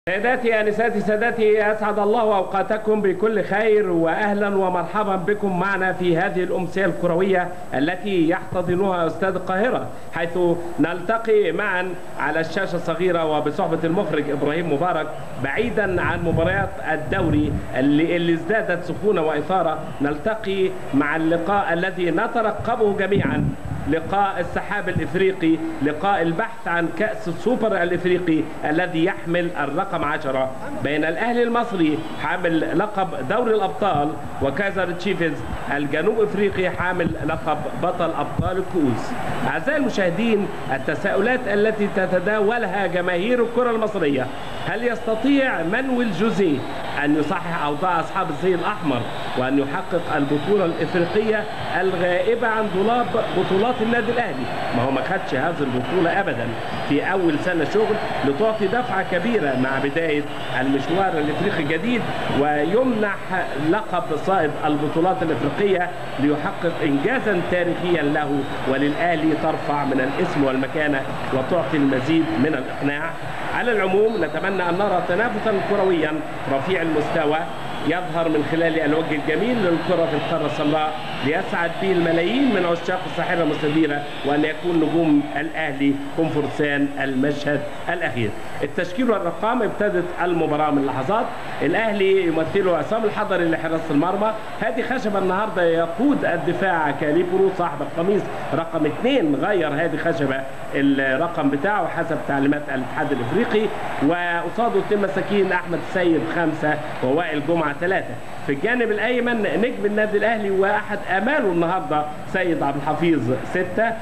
سيداتي انساتي سادتي اسعد الله اوقاتكم بكل خير واهلا ومرحبا بكم معنا في هذه الامسيه الكرويه التي يحتضنها استاذ القاهره حيث نلتقي معا على الشاشه الصغيره وبصحبه المخرج ابراهيم مبارك بعيدا عن مباريات الدوري اللي, اللي ازدادت سخونه واثاره نلتقي مع اللقاء الذي نترقبه جميعا لقاء السحاب الافريقي لقاء البحث عن كاس السوبر الافريقي الذي يحمل الرقم عشرة بين الاهلي المصري حامل لقب دوري الابطال وكايزر تشيفز الجنوب افريقي حامل لقب بطل ابطال الكؤوس اعزائي المشاهدين التساؤلات التي تتداولها جماهير الكره المصريه هل يستطيع مانويل جوزيه ان يصحح اوضاع اصحاب الزي الاحمر وان يحقق البطوله الافريقيه الغائبه عن دولاب بطولات النادي الاهلي ما هو ما خدش هذه البطوله ابدا في اول سنه شغل لتعطي دفعه كبيره مع بدايه المشوار الافريقي الجديد ويمنح لقب صائد البطولات الافريقيه ليحقق انجازا تاريخيا له وللاهلي ترفع من الاسم والمكانه وتعطي المزيد من الاقناع على العموم نتمنى ان نرى تنافسا كرويا رفيع المستوى يظهر من خلال الوجه الجميل للكرة في القارة السمراء ليسعد به الملايين من عشاق الساحرة المستديرة وأن يكون نجوم الأهلي هم فرسان المشهد الأخير التشكيل والأرقام ابتدت المباراة من لحظات الأهلي يمثله عصام الحضري لحراسة المرمى هذه خشبة النهاردة يقود الدفاع كاليبرو صاحب القميص رقم اثنين غير هذه خشبة الرقم بتاعه حسب تعليمات الاتحاد الافريقي وقصاده اثنين مساكين احمد السيد خمسه ووائل جمعه ثلاثه في الجانب الايمن نجم النادي الاهلي واحد اماله النهارده سيد عبد الحفيظ سته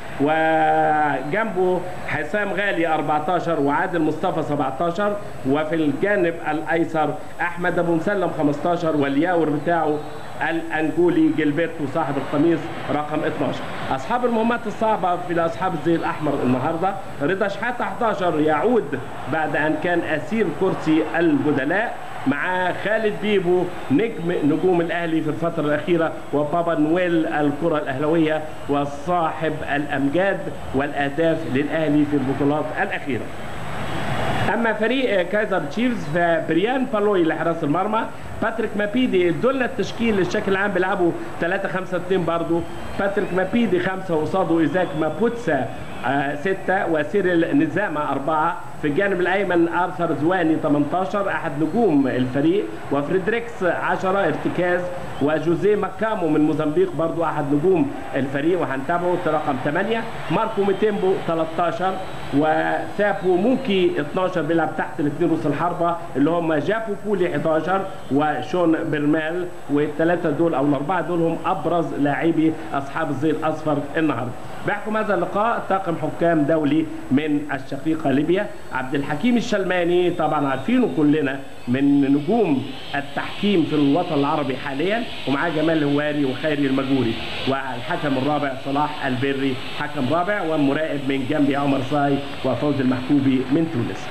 وجنبه حسام غالي 14 وعادل مصطفى 17 وفي الجانب الايسر احمد ابو مسلم 15 والياور بتاعه الانجولي جilberto صاحب القميص رقم 12 اصحاب المهمات الصعبه في اصحاب الزي الاحمر النهارده رضا شحاته 11 يعود بعد ان كان اسير كرسي البدلاء مع خالد بيبو نجم نجوم الاهلي في الفتره الاخيره وبابا نويل الكره الاهلاويه وصاحب الامجاد والاهداف للاهلي في البطولات الاخيره اما فريق كايزر تشيفز فبريان بالوي لحراس المرمى باتريك مابيدي دول التشكيل الشكل العام بيلعبوا 3 5 2 برضه باتريك مابيدي خمسه وقصاده ايزاك مابوتسا آه ستة وسيريل نزامة أربعة في الجانب الأيمن آرثر زواني 18 أحد نجوم الفريق وفريدريكس 10 ارتكاز وجوزيه مكامو من موزمبيق برضو أحد نجوم الفريق وهنتابعه رقم 8 ماركو ميتيمبو 13 وثابو موكي 12 بيلعب تحت الاثنين رؤوس الحربة اللي هم جابو بولي 11 وشون بيرمال والثلاثة دول أو الأربعة دول هم أبرز لاعبي أصحاب الزي الأصفر النهارده بيحكم هذا اللقاء طاقم حكام دولي من الشقيقة ليبيا عبد الحكيم الشلماني طبعا عارفينه كلنا من نجوم التحكيم في الوطن العربي حاليا ومعاه جمال الهواري وخيري المجوري والحكم الرابع صلاح البري حكم رابع ومراقب من جنبي عمر صاي وفوز المحكوبي من تونس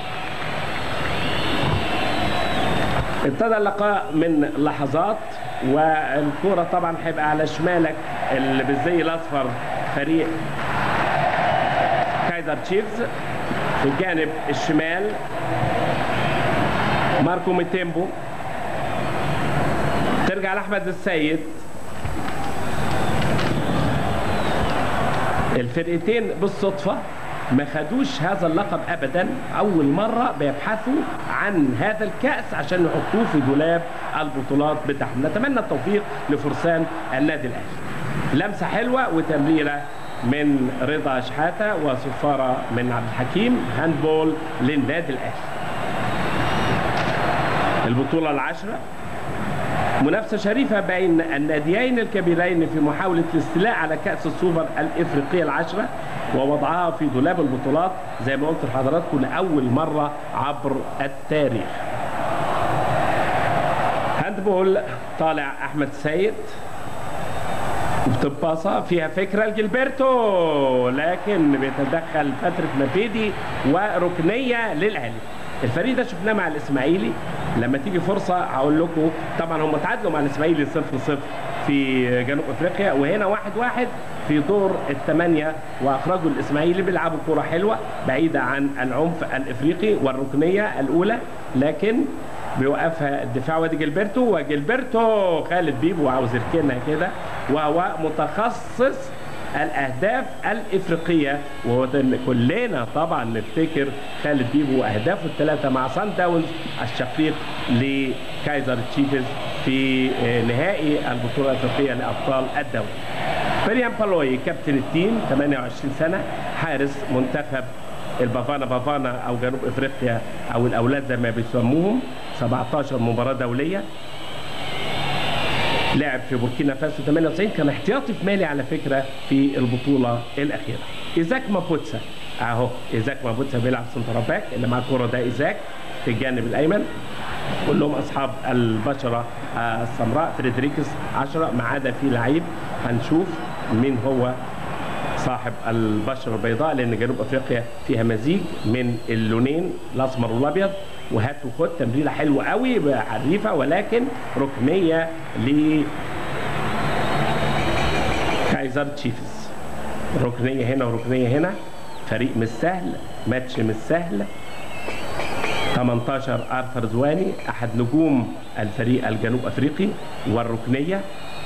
ابتدى اللقاء من لحظات والكرة طبعا هيبقى على شمالك اللي بالزي الاصفر فريق كايزر تشيفز في الجانب الشمال ماركو ميتيمبو ترجع لاحمد السيد الفرقتين بالصدفه ما خدوش هذا اللقب ابدا اول مره بيبحثوا عن هذا الكاس عشان يحطوه في دولاب البطولات بتاعهم نتمنى التوفيق لفرسان النادي الاهلي لمسه حلوه وتمريره من رضا شحاته وصفاره من عبد الحكيم هاندبول للنادي الاهلي البطوله العاشره منافسة شريفة بين الناديين الكبيرين في محاولة الاستيلاء على كأس السوبر الإفريقية العشرة ووضعها في دولاب البطولات زي ما قلت لحضراتكم لأول مرة عبر التاريخ هاندبول طالع أحمد سيد بتباصة فيها فكرة لجilberto لكن بيتدخل باتريك مابيدي وركنية للأهلي الفريق ده شفناه مع الاسماعيلي لما تيجي فرصه هقول لكم طبعا هم تعادلوا مع الاسماعيلي 0 0 في جنوب افريقيا وهنا 1 1 في دور الثمانيه واخرجوا الاسماعيلي بيلعبوا كره حلوه بعيده عن العنف الافريقي والركنيه الاولى لكن بيوقفها الدفاع وادي جilberto وجilberto خالد بيبو عاوز يركنها كده وهو متخصص الاهداف الافريقيه وكلنا طبعا نفتكر خالد بيبو واهدافه الثلاثه مع سان داونز الشقيق لكايزر تشيفز في نهائي البطوله الافريقيه لابطال الدوري. فريان بالوي كابتن التيم 28 سنه حارس منتخب البافانا بافانا او جنوب افريقيا او الاولاد زي ما بيسموهم 17 مباراه دوليه لعب في بوركينا فاسو 98 كان احتياطي في مالي على فكره في البطوله الاخيره ايزاك مابوتسا اهو ايزاك مابوتسا بيلعب سنتر باك اللي معاه الكوره ده ايزاك في الجانب الايمن كلهم اصحاب البشره السمراء فريدريكس 10 ما عدا في لعيب هنشوف مين هو صاحب البشره البيضاء لان جنوب افريقيا فيها مزيج من اللونين الاسمر والابيض وهات وخد تمريره حلوه قوي حريفه ولكن ركنيه ل كايزر تشيفز ركنيه هنا وركنيه هنا فريق مش سهل ماتش مش سهل 18 ارثر زواني احد نجوم الفريق الجنوب افريقي والركنيه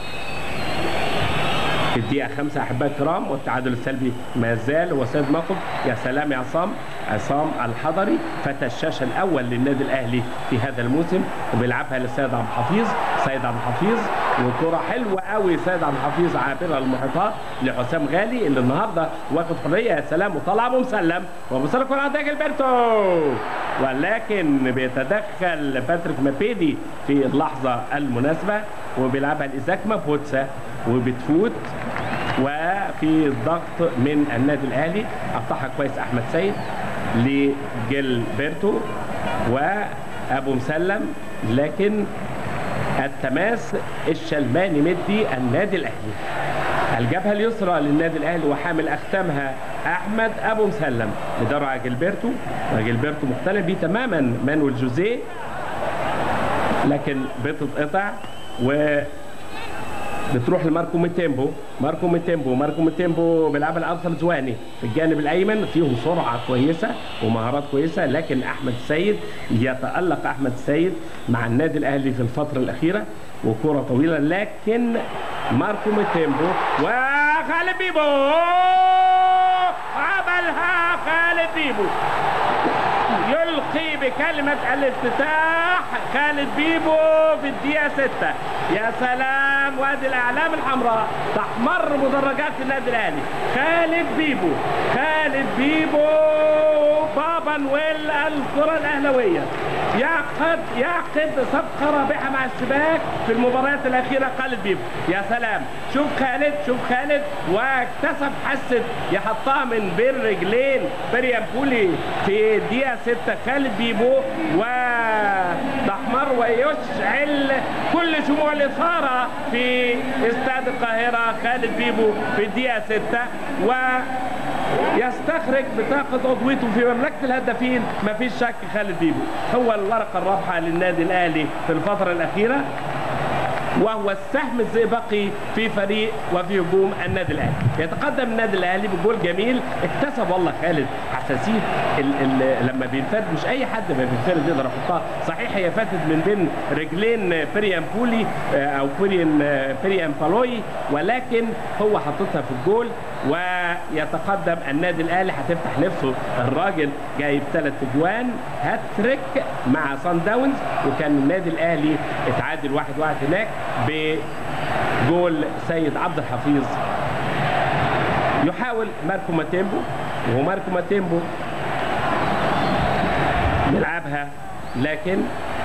في الدقيقة خمسة أحباء الكرام والتعادل السلبي ما زال وسيد نقب يا سلام يا عصام عصام الحضري فتى الشاشة الأول للنادي الأهلي في هذا الموسم وبيلعبها للسيد عبد الحفيظ سيد عبد الحفيظ وكرة حلوة قوي سيد عبد الحفيظ عابرة المحيطات لحسام غالي اللي النهارده واخد حرية يا سلام وطلع ابو مسلم وابو مسلم كرة عند جilberto ولكن بيتدخل باتريك مابيدي في اللحظة المناسبة وبيلعبها لإيزاك مابوتسا وبتفوت وفي الضغط من النادي الاهلي قطعها كويس احمد سيد لجيلبرتو وابو مسلم لكن التماس الشلماني مدي النادي الاهلي الجبهه اليسرى للنادي الاهلي وحامل اختامها احمد ابو مسلم بيدور على جيلبرتو وجيلبرتو مختلف بيه تماما مانويل جوزيه لكن بتتقطع و بتروح لماركو ميتيمبو ماركو ميتيمبو ماركو ميتيمبو بيلعبها لارثر زواني في الجانب الايمن فيهم سرعه كويسه ومهارات كويسه لكن احمد السيد يتالق احمد السيد مع النادي الاهلي في الفتره الاخيره وكره طويله لكن ماركو ميتيمبو وخالد بيبو عملها خالد بيبو يلقي بكلمة الافتتاح خالد بيبو في الدقيقة 6 يا سلام وادي الأعلام الحمراء تحمر مدرجات النادي الأهلي خالد بيبو خالد بيبو بابا نويل الكرة الأهلوية يعقد يعقد صفقة رابحة مع الشباك في المباريات الأخيرة خالد بيبو يا سلام شوف خالد شوف خالد واكتسب حسة يحطها من بين رجلين بريان بولي في الدقيقة 6 خالد بيبو وتحمر ويشعل كل شموع الإثارة في استاد القاهرة خالد بيبو في الدقيقة 6 و يستخرج بطاقة عضويته في مملكة الهدافين مفيش شك خالد بيبو هو الورقة الرابحة للنادي الأهلي في الفترة الأخيرة وهو السهم الزئبقي في فريق وفي هجوم النادي الاهلي يتقدم النادي الاهلي بجول جميل اكتسب والله خالد حساسيه ال ال لما بينفرد مش اي حد ما بينفرد يقدر يحطها صحيح هي فاتت من بين رجلين فريان بولي او فريان فريان بالوي ولكن هو حاططها في الجول ويتقدم النادي الاهلي هتفتح نفسه الراجل جايب ثلاث اجوان هاتريك مع سان داونز وكان النادي الاهلي اتعادل واحد واحد هناك بجول سيد عبد الحفيظ يحاول ماركو ماتيمبو وماركو ماتيمبو يلعبها لكن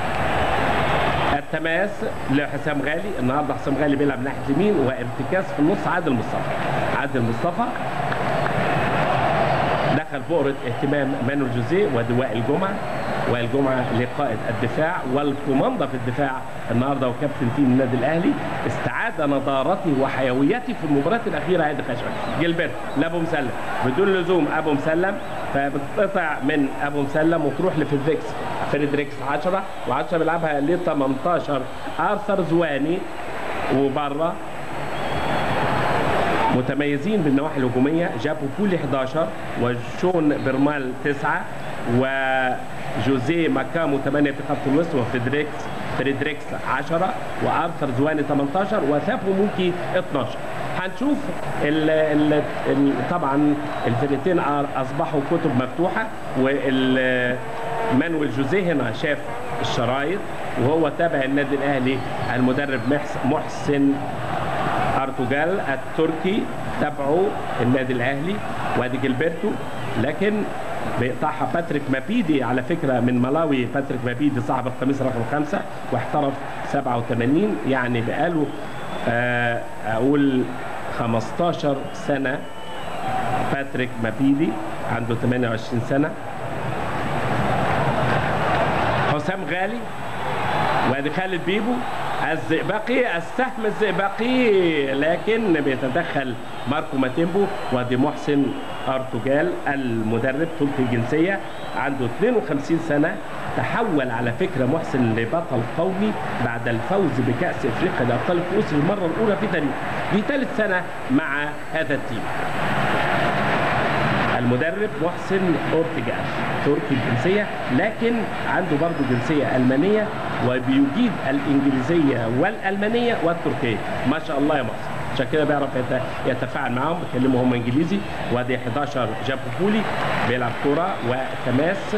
التماس لحسام غالي النهارده حسام غالي بيلعب ناحيه اليمين وارتكاز في النص عادل مصطفى عادل مصطفى دخل بؤرة اهتمام مانويل جوزيه ودواء الجمعة وائل جمعة لقائد الدفاع والكوماندا في الدفاع النهارده وكابتن تيم النادي الاهلي استعاد نضارته وحيويته في المباريات الاخيره هذه خشبه جilberto لابو مسلم بدون لزوم ابو مسلم فبتقطع من ابو مسلم وتروح لفريدريكس فريدريكس 10 و10 بيلعبها ل 18 ارثر زواني وبره متميزين بالنواحي الهجوميه جابوا بولي 11 وجون برمال 9 وجوزيه ماكامو 8 في خط الوسط وفريدريكس فريدريكس 10 وارثر زواني 18 وثابو موكي 12 هنشوف ال ال ال طبعا الفرقتين اصبحوا كتب مفتوحه وال مانويل جوزيه هنا شاف الشرايط وهو تابع النادي الاهلي المدرب محسن ارتوجال التركي تابعه النادي الاهلي وادي جilberto لكن بيقطعها باتريك مابيدي على فكره من ملاوي باتريك مابيدي صاحب القميص رقم خمسه واحترف 87 يعني بقاله اقول 15 سنه باتريك مابيدي عنده 28 سنه حسام غالي وادي خالد بيبو الزئبقي السهم الزئبقي لكن بيتدخل ماركو ماتيمبو وادي محسن ارتوجال المدرب تركي الجنسيه عنده 52 سنه تحول على فكره محسن لبطل قومي بعد الفوز بكاس افريقيا لابطال الكؤوس للمره الاولى في تاريخه دي ثالث سنه مع هذا التيم المدرب محسن اورتيجاش تركي الجنسيه لكن عنده برضه جنسيه المانيه وبيجيد الانجليزيه والالمانيه والتركيه ما شاء الله يا مصر عشان كده بيعرف يتفاعل معاهم بيكلموا هم انجليزي وادي 11 جابو بولي بيلعب كوره وتماس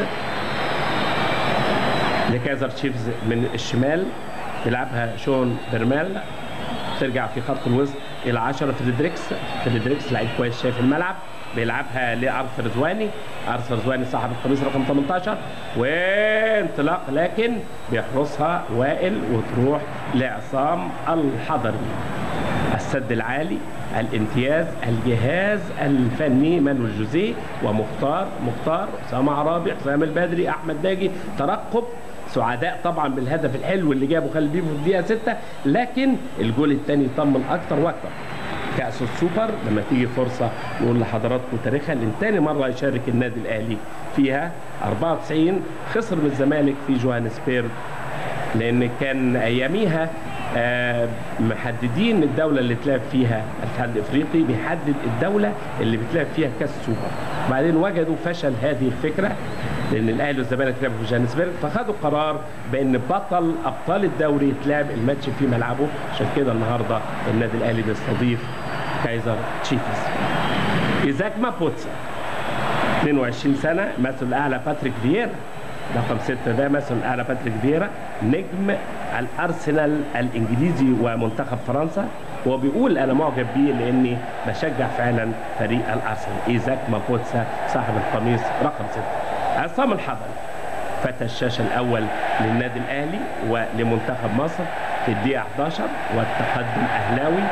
لكايزر تشيفز من الشمال بيلعبها شون برمال ترجع في خط الوسط الى 10 فريدريكس فريدريكس لعيب كويس شايف الملعب بيلعبها لارثر زواني ارثر زواني صاحب القميص رقم 18 وانطلاق لكن بيحرسها وائل وتروح لعصام الحضري السد العالي الامتياز الجهاز الفني مانويل جوزيه ومختار مختار اسامه عرابي حسام البدري احمد ناجي ترقب سعداء طبعا بالهدف الحلو اللي جابه خالد بيبو في الدقيقه 6 لكن الجول الثاني يطمن اكتر واكتر كاس السوبر لما تيجي فرصه نقول لحضراتكم تاريخها لان ثاني مره يشارك النادي الاهلي فيها 94 خسر من الزمالك في جوهانسبيرج لان كان اياميها آه محددين الدولة اللي تلعب فيها الاتحاد الافريقي بيحدد الدولة اللي بتلعب فيها كاس السوبر بعدين وجدوا فشل هذه الفكرة لان الاهلي والزمالك لعبوا في جوهانسبرج فخدوا قرار بان بطل ابطال الدوري يتلعب الماتش في ملعبه عشان كده النهارده النادي الاهلي بيستضيف كايزر تشيفز ايزاك مابوتسا 22 سنه مثل الاعلى باتريك فييرا رقم ستة ده مثل الاعلى باتريك فييرا نجم الارسنال الانجليزي ومنتخب فرنسا هو بيقول انا معجب بيه لاني بشجع فعلا فريق الارسنال ايزاك مابوتسا صاحب القميص رقم ستة عصام الحضري فتى الشاشه الاول للنادي الاهلي ولمنتخب مصر في الدقيقه 11 والتقدم اهلاوي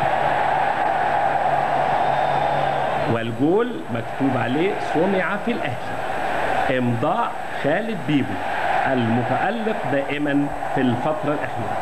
والجول مكتوب عليه صنع في الاهلي امضاء خالد بيبو المتالق دائما في الفتره الاخيره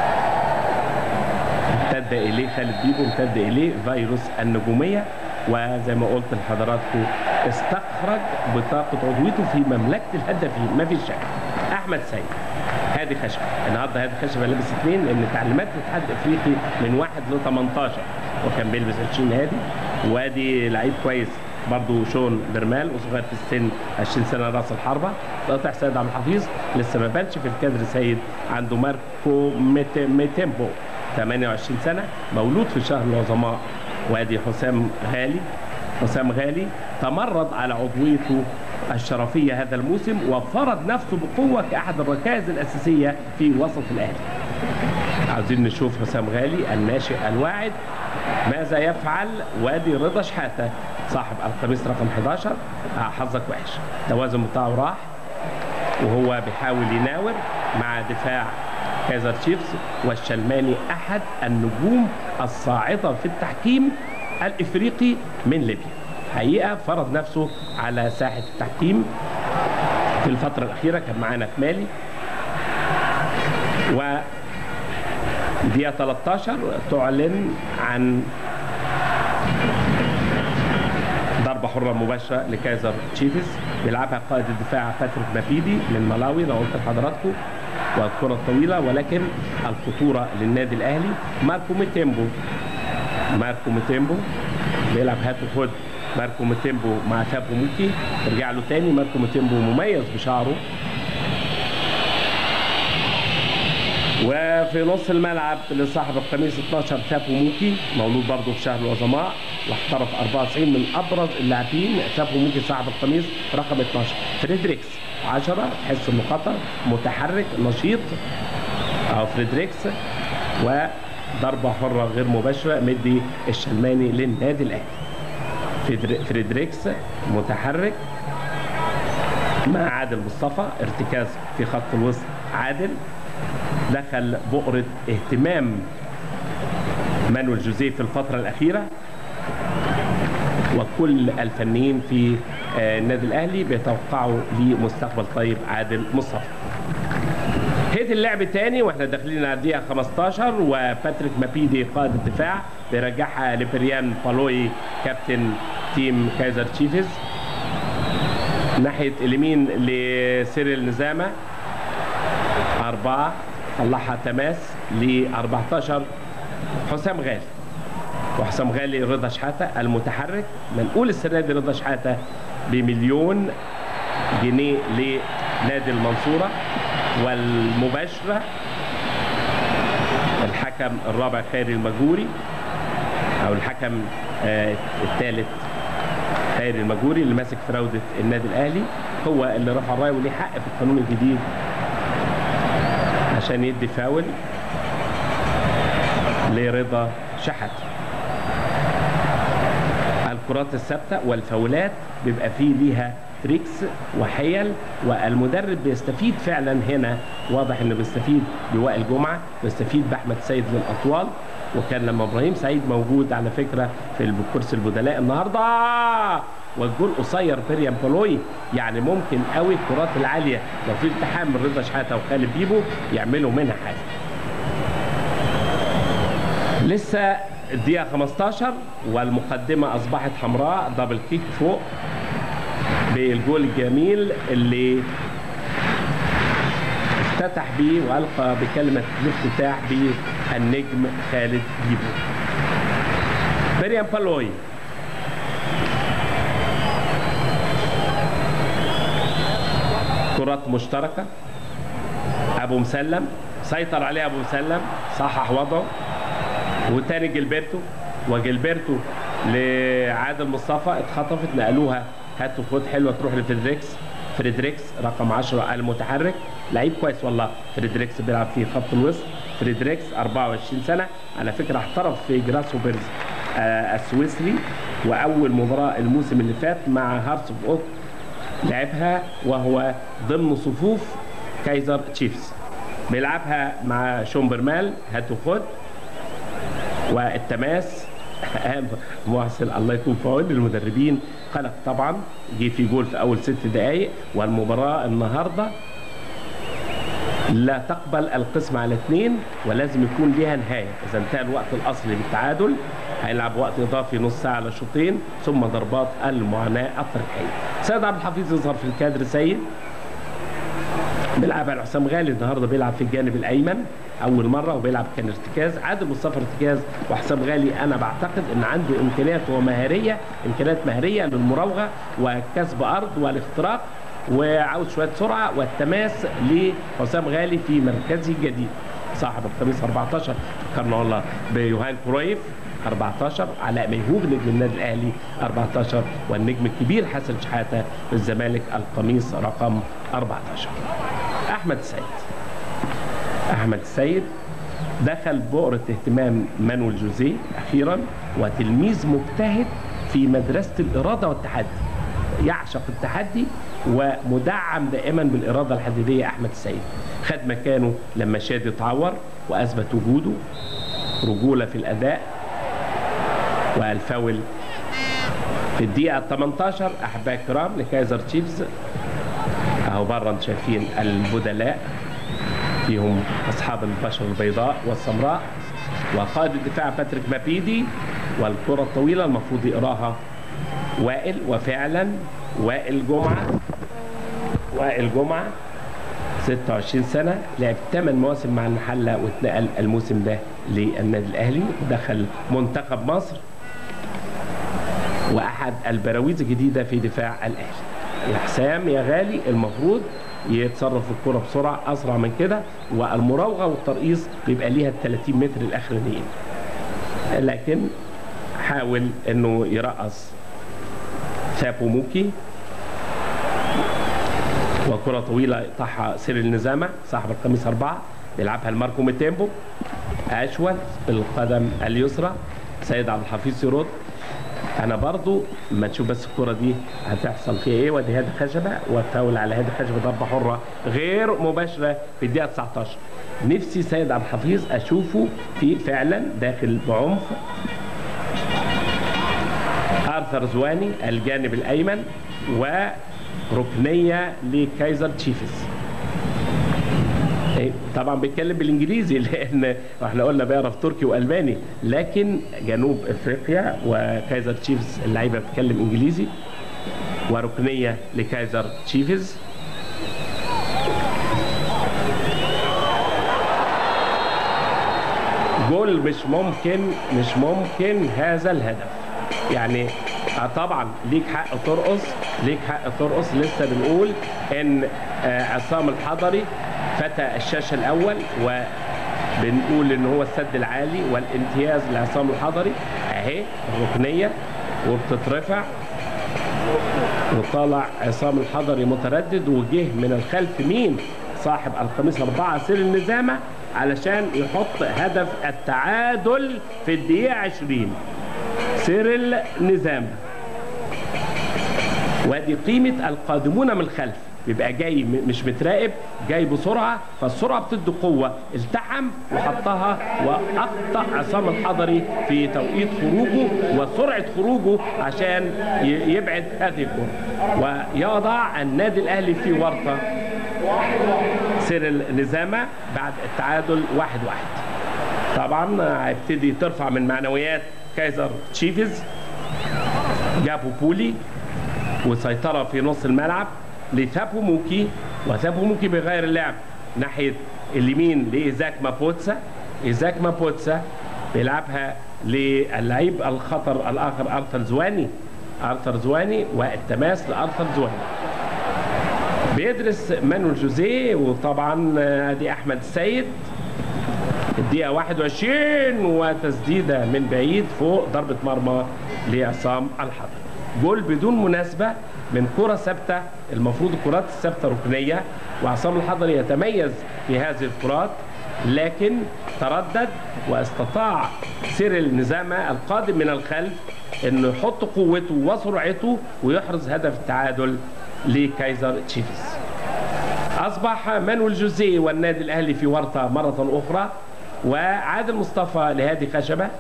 امتد اليه خالد بيبو امتد اليه فيروس النجوميه وزي ما قلت لحضراتكم استخرج بطاقه عضويته في مملكه الهدافين ما فيش شك احمد سيد هادي خشبه النهارده هادي خشبه لابس اثنين لان تعليمات الاتحاد الافريقي من 1 ل 18 وكان بيلبس 20 هادي وادي لعيب كويس برضه شون برمال وصغير في السن 20 سنه راس الحربه قاطع سيد عبد الحفيظ لسه ما بانش في الكادر سيد عنده ماركو ميتيمبو 28 سنه مولود في شهر العظماء وادي حسام غالي حسام غالي تمرد على عضويته الشرفيه هذا الموسم وفرض نفسه بقوه كاحد الركائز الاساسيه في وسط الاهلي. عاوزين نشوف حسام غالي الناشئ الواعد ماذا يفعل وادي رضا شحاته صاحب القميص رقم 11 حظك وحش التوازن بتاعه راح وهو بيحاول يناور مع دفاع كايزر تشيفز والشلماني احد النجوم الصاعده في التحكيم الافريقي من ليبيا حقيقه فرض نفسه على ساحه التحكيم في الفتره الاخيره كان معانا في مالي و دقيقة 13 تعلن عن ضربة حرة مباشرة لكايزر تشيفز بيلعبها قائد الدفاع باتريك مابيدي من ملاوي لو قلت لحضراتكم والكرة الطويلة ولكن الخطورة للنادي الأهلي ماركو ميتيمبو ماركو ميتيمبو بيلعب هات وخد ماركو ميتيمبو مع تابو موكي ترجع له تاني ماركو ميتيمبو مميز بشعره وفي نص الملعب لصاحب القميص 12 تابو موكي مولود برضه في شهر العظماء واحترف 94 من ابرز اللاعبين تابو موكي صاحب القميص رقم 12 فريدريكس 10 تحس انه خطر متحرك نشيط اهو فريدريكس وضربه حره غير مباشره مدي الشلماني للنادي الاهلي فريدر- فريدريكس متحرك مع عادل مصطفى ارتكاز في خط الوسط عادل دخل بؤرة اهتمام مانويل جوزيه في الفترة الأخيرة وكل الفنيين في آه، النادي الأهلي بيتوقعوا لمستقبل طيب عادل مصطفى هيت اللعب الثاني واحنا داخلين على الدقيقة 15 وباتريك مابيدي قائد الدفاع بيرجعها لبريان بالوي كابتن تيم كايزر تشيفز ناحية اليمين لسيريل نزامة أربعة طلعها تماس ل 14 حسام غالي وحسام غالي رضا شحاتة المتحرك منقول السنة دي رضا شحاتة بمليون جنيه لنادي المنصورة والمباشرة الحكم الرابع خيري المجوري أو الحكم آه، الثالث خيري المجوري اللي ماسك فراودة النادي الأهلي هو اللي رفع الراية وليه حق في القانون الجديد عشان يدي فاول لرضا شحت الكرات الثابته والفاولات بيبقى فيه ليها تريكس وحيل والمدرب بيستفيد فعلا هنا واضح انه بيستفيد بوائل جمعه بيستفيد باحمد سيد للاطوال وكان لما ابراهيم سعيد موجود على فكره في كرسي البدلاء النهارده والجول قصير بيريام بولوي يعني ممكن قوي الكرات العاليه لو في التحام من رضا شحاته وخالد بيبو يعملوا منها حاجه لسه الدقيقة 15 والمقدمة أصبحت حمراء دبل كيك فوق بالجول الجميل اللي افتتح بيه وألقى بكلمة الافتتاح بالنجم خالد بيبو مريم بالوي كرات مشتركة أبو مسلم سيطر عليه أبو مسلم صحح وضعه وتاني جilberto وجilberto لعادل مصطفى اتخطفت نقلوها هات وخد حلوه تروح لفريدريكس فريدريكس رقم 10 المتحرك لعيب كويس والله فريدريكس بيلعب في خط الوسط فريدريكس 24 سنه على فكره احترف في جراسو بيرز آه السويسري واول مباراه الموسم اللي فات مع هارتس اوف اوك لعبها وهو ضمن صفوف كايزر تشيفز بيلعبها مع شومبرمال هات وخد والتماس محسن الله يكون في عون المدربين قلق طبعا جه في جول في اول ست دقائق والمباراه النهارده لا تقبل القسم على اثنين ولازم يكون ليها نهايه اذا انتهى الوقت الاصلي بالتعادل هيلعب وقت اضافي نص ساعه على شوطين ثم ضربات المعاناه الترجيحيه سيد عبد الحفيظ يظهر في الكادر سيد بيلعب على حسام غالي النهارده بيلعب في الجانب الايمن اول مره وبيلعب كان ارتكاز عادل مصطفى ارتكاز وحسام غالي انا بعتقد ان عنده امكانيات ومهاريه امكانيات مهاريه للمراوغه وكسب ارض والاختراق وعاوز شويه سرعه والتماس لحسام غالي في مركزه الجديد صاحب القميص 14 فكرنا والله بيوهان كرويف 14 علاء ميهوب نجم النادي الاهلي 14 والنجم الكبير حسن شحاته في الزمالك القميص رقم 14 احمد السيد احمد السيد دخل بؤرة اهتمام مانويل جوزيه اخيرا وتلميذ مجتهد في مدرسة الإرادة والتحدي يعشق التحدي ومدعم دائما بالإرادة الحديدية أحمد السيد خد مكانه لما شادي اتعور وأثبت وجوده رجولة في الأداء والفاول في الدقيقة 18 أحباء الكرام لكايزر تشيفز أهو بره انتم شايفين البدلاء فيهم أصحاب البشرة البيضاء والسمراء وقائد الدفاع باتريك مابيدي والكرة الطويلة المفروض يقراها وائل وفعلا وائل جمعة وائل جمعة 26 سنة لعب 8 مواسم مع المحلة واتنقل الموسم ده للنادي الأهلي ودخل منتخب مصر وأحد البراويز الجديدة في دفاع الأهلي يا حسام يا غالي المفروض يتصرف في الكرة بسرعة أسرع من كده والمراوغة والترقيص بيبقى ليها ال 30 متر الأخرانيين لكن حاول انه يرقص ثابو موكي وكرة طويلة يقطعها سيريل نزامة صاحب القميص أربعة يلعبها لماركو ميتيمبو أشول بالقدم اليسرى سيد عبد الحفيظ يرد أنا برضو ما نشوف بس الكرة دي هتحصل فيها إيه وادي هادي خشبة وفاول على هادي خشبة ضربة حرة غير مباشرة في الدقيقة 19 نفسي سيد عبد الحفيظ أشوفه في فعلا داخل بعنف آرثر زواني الجانب الأيمن وركنية لكايزر تشيفز طبعا بيتكلم بالانجليزي لان احنا قلنا بيعرف تركي والماني لكن جنوب افريقيا وكايزر تشيفز اللعيبه بتتكلم انجليزي وركنيه لكايزر تشيفز جول مش ممكن مش ممكن هذا الهدف يعني طبعا ليك حق ترقص ليك حق ترقص لسه بنقول ان عصام الحضري فتى الشاشه الاول وبنقول ان هو السد العالي والامتياز لعصام الحضري اهي الركنيه وبتترفع وطالع عصام الحضري متردد وجه من الخلف مين صاحب القميص أربعة سير النزامة علشان يحط هدف التعادل في الدقيقة 20 سيرل نزامة وادي قيمة القادمون من الخلف بيبقى جاي مش متراقب جاي بسرعة فالسرعة بتدي قوة التحم وحطها وأخطأ عصام الحضري في توقيت خروجه وسرعة خروجه عشان يبعد هذه الكرة ويضع النادي الأهلي في ورطة سير النزامة بعد التعادل واحد واحد طبعا هيبتدي ترفع من معنويات كايزر تشيفز جابوا بولي وسيطرة في نص الملعب لثابو موكي وثابو موكي بيغير اللعب ناحية اليمين لإيزاك مابوتسا إيزاك مابوتسا بيلعبها للعيب الخطر الآخر أرثر زواني أرثر زواني والتماس لأرثر زواني بيدرس مانويل جوزيه وطبعا ادي احمد السيد الدقيقة 21 وتسديدة من بعيد فوق ضربة مرمى لعصام الحضر جول بدون مناسبة من كرة ثابتة المفروض الكرات الثابتة ركنية وعصام الحضري يتميز في هذه الكرات لكن تردد واستطاع سيريل نزامة القادم من الخلف انه يحط قوته وسرعته ويحرز هدف التعادل لكايزر تشيفز اصبح مانويل جوزيه والنادي الاهلي في ورطه مره اخرى وعادل مصطفى لهادي خشبه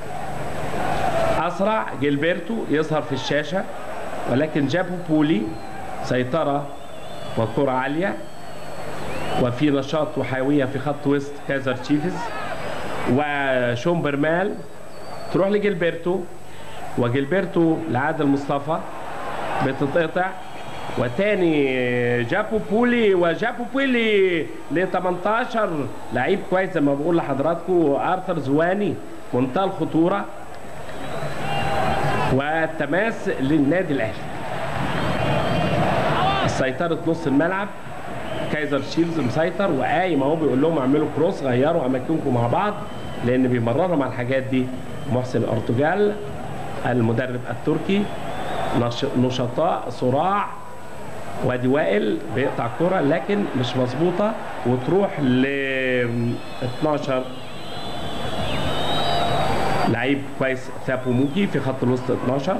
اسرع جilberto يظهر في الشاشه ولكن جابوا بولي سيطره وكره عاليه وفي نشاط وحيويه في خط وسط كايزر تشيفز وشومبرمال تروح لجilberto وجilberto لعادل مصطفى بتتقطع وتاني جابو بولي وجابو بولي ل 18 لعيب كويس زي ما بقول لحضراتكم ارثر زواني منتهى الخطوره والتماس للنادي الاهلي سيطره نص الملعب كايزر شيلز مسيطر وقايم اهو بيقول لهم اعملوا كروس غيروا اماكنكم مع بعض لان بيمررهم على الحاجات دي محسن ارتجال المدرب التركي نشطاء صراع وادي وائل بيقطع كرة لكن مش مظبوطة وتروح ل 12 لعيب كويس ثابو موكي في خط الوسط 12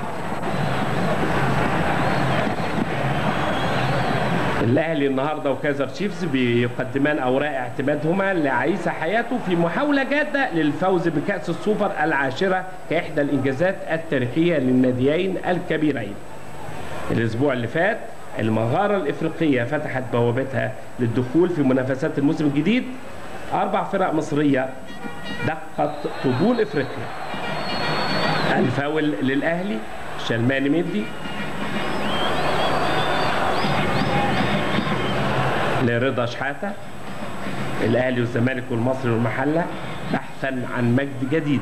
الاهلي النهارده وكايزر تشيفز بيقدمان اوراق اعتمادهما لعيسى حياته في محاوله جاده للفوز بكاس السوبر العاشره كاحدى الانجازات التاريخيه للناديين الكبيرين. الاسبوع اللي فات المغاره الافريقيه فتحت بوابتها للدخول في منافسات الموسم الجديد اربع فرق مصريه دقت طبول افريقيا. الفاول للاهلي شلماني مدي لرضا شحاته الاهلي والزمالك والمصري والمحله بحثا عن مجد جديد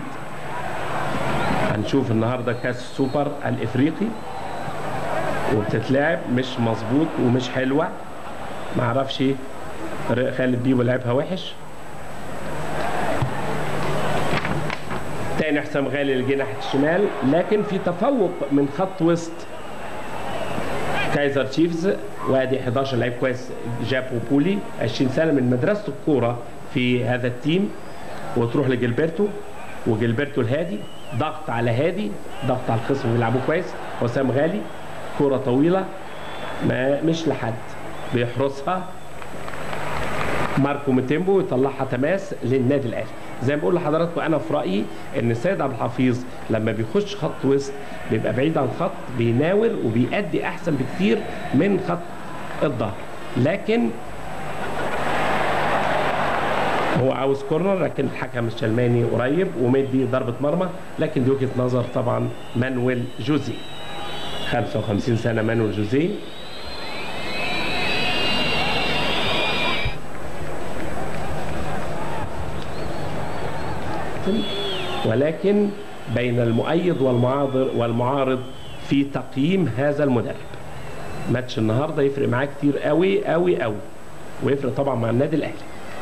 هنشوف النهارده كاس السوبر الافريقي وبتتلعب مش مظبوط ومش حلوه معرفش خالد بيبو لعبها وحش تاني حسام غالي اللي جه ناحيه الشمال لكن في تفوق من خط وسط كايزر تشيفز وادي 11 لعيب كويس جابو بولي 20 سنه من مدرسه الكوره في هذا التيم وتروح لجilberto وجilberto الهادي ضغط على هادي ضغط على الخصم بيلعبوه كويس حسام غالي كرة طويلة ما مش لحد بيحرسها ماركو متيمبو يطلعها تماس للنادي الاهلي زي ما بقول لحضراتكم انا في رايي ان السيد عبد الحفيظ لما بيخش خط وسط بيبقى بعيد عن الخط بيناور وبيأدي احسن بكتير من خط الظهر لكن هو عاوز كورنر لكن الحكم الشلماني قريب ومدي ضربه مرمى لكن دي وجهه نظر طبعا مانويل جوزي 55 سنه مانويل جوزي ولكن بين المؤيد والمعارض والمعارض في تقييم هذا المدرب ماتش النهارده يفرق معاه كتير قوي قوي قوي ويفرق طبعا مع النادي الاهلي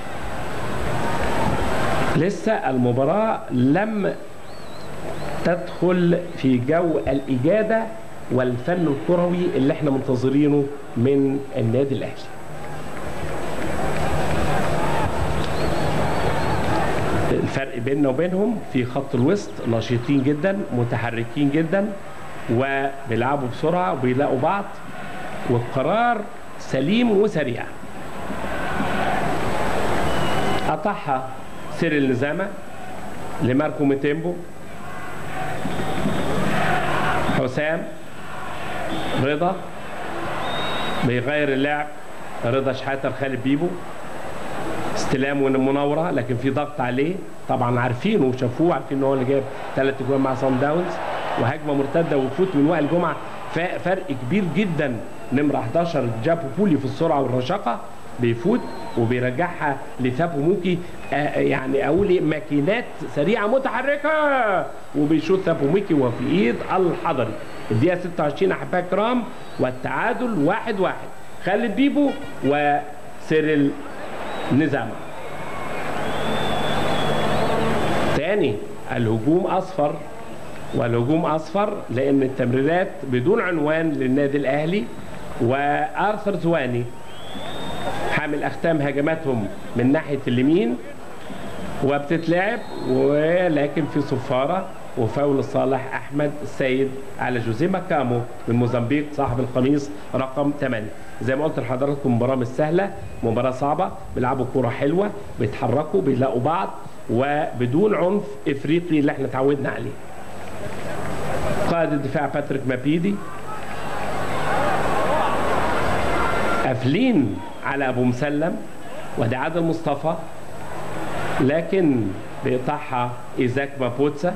لسه المباراه لم تدخل في جو الاجاده والفن الكروي اللي احنا منتظرينه من النادي الاهلي الفرق بيننا وبينهم في خط الوسط نشيطين جدا متحركين جدا وبيلعبوا بسرعه وبيلاقوا بعض والقرار سليم وسريع قطعها سيريل نزامة لماركو ميتيمبو حسام رضا بيغير اللعب رضا شحاتة خالد بيبو استلام ومناوره لكن في ضغط عليه طبعا عارفينه وشافوه عارفين ان هو اللي جاب ثلاث اجوان مع صن داونز وهجمه مرتده وفوت من وائل جمعه فرق كبير جدا نمره 11 جابو بولي في السرعه والرشاقه بيفوت وبيرجعها لثابو موكي آه يعني اقول ماكينات سريعه متحركه وبيشوط ثابو موكي وفي ايد الحضري الدقيقه 26 احبائي الكرام والتعادل واحد واحد خالد بيبو وسيريل نزامة تاني الهجوم اصفر والهجوم اصفر لان التمريرات بدون عنوان للنادي الاهلي وارثر زواني حامل اختام هجماتهم من ناحيه اليمين وبتتلعب ولكن في صفاره وفاول صالح احمد السيد على جوزيه ماكامو من موزمبيق صاحب القميص رقم 8 زي ما قلت لحضراتكم مباراه مش سهله مباراه صعبه بيلعبوا كوره حلوه بيتحركوا بيلاقوا بعض وبدون عنف افريقي اللي احنا اتعودنا عليه قائد الدفاع باتريك مابيدي قافلين على ابو مسلم وده عادل مصطفى لكن بيقطعها ايزاك مابوتسا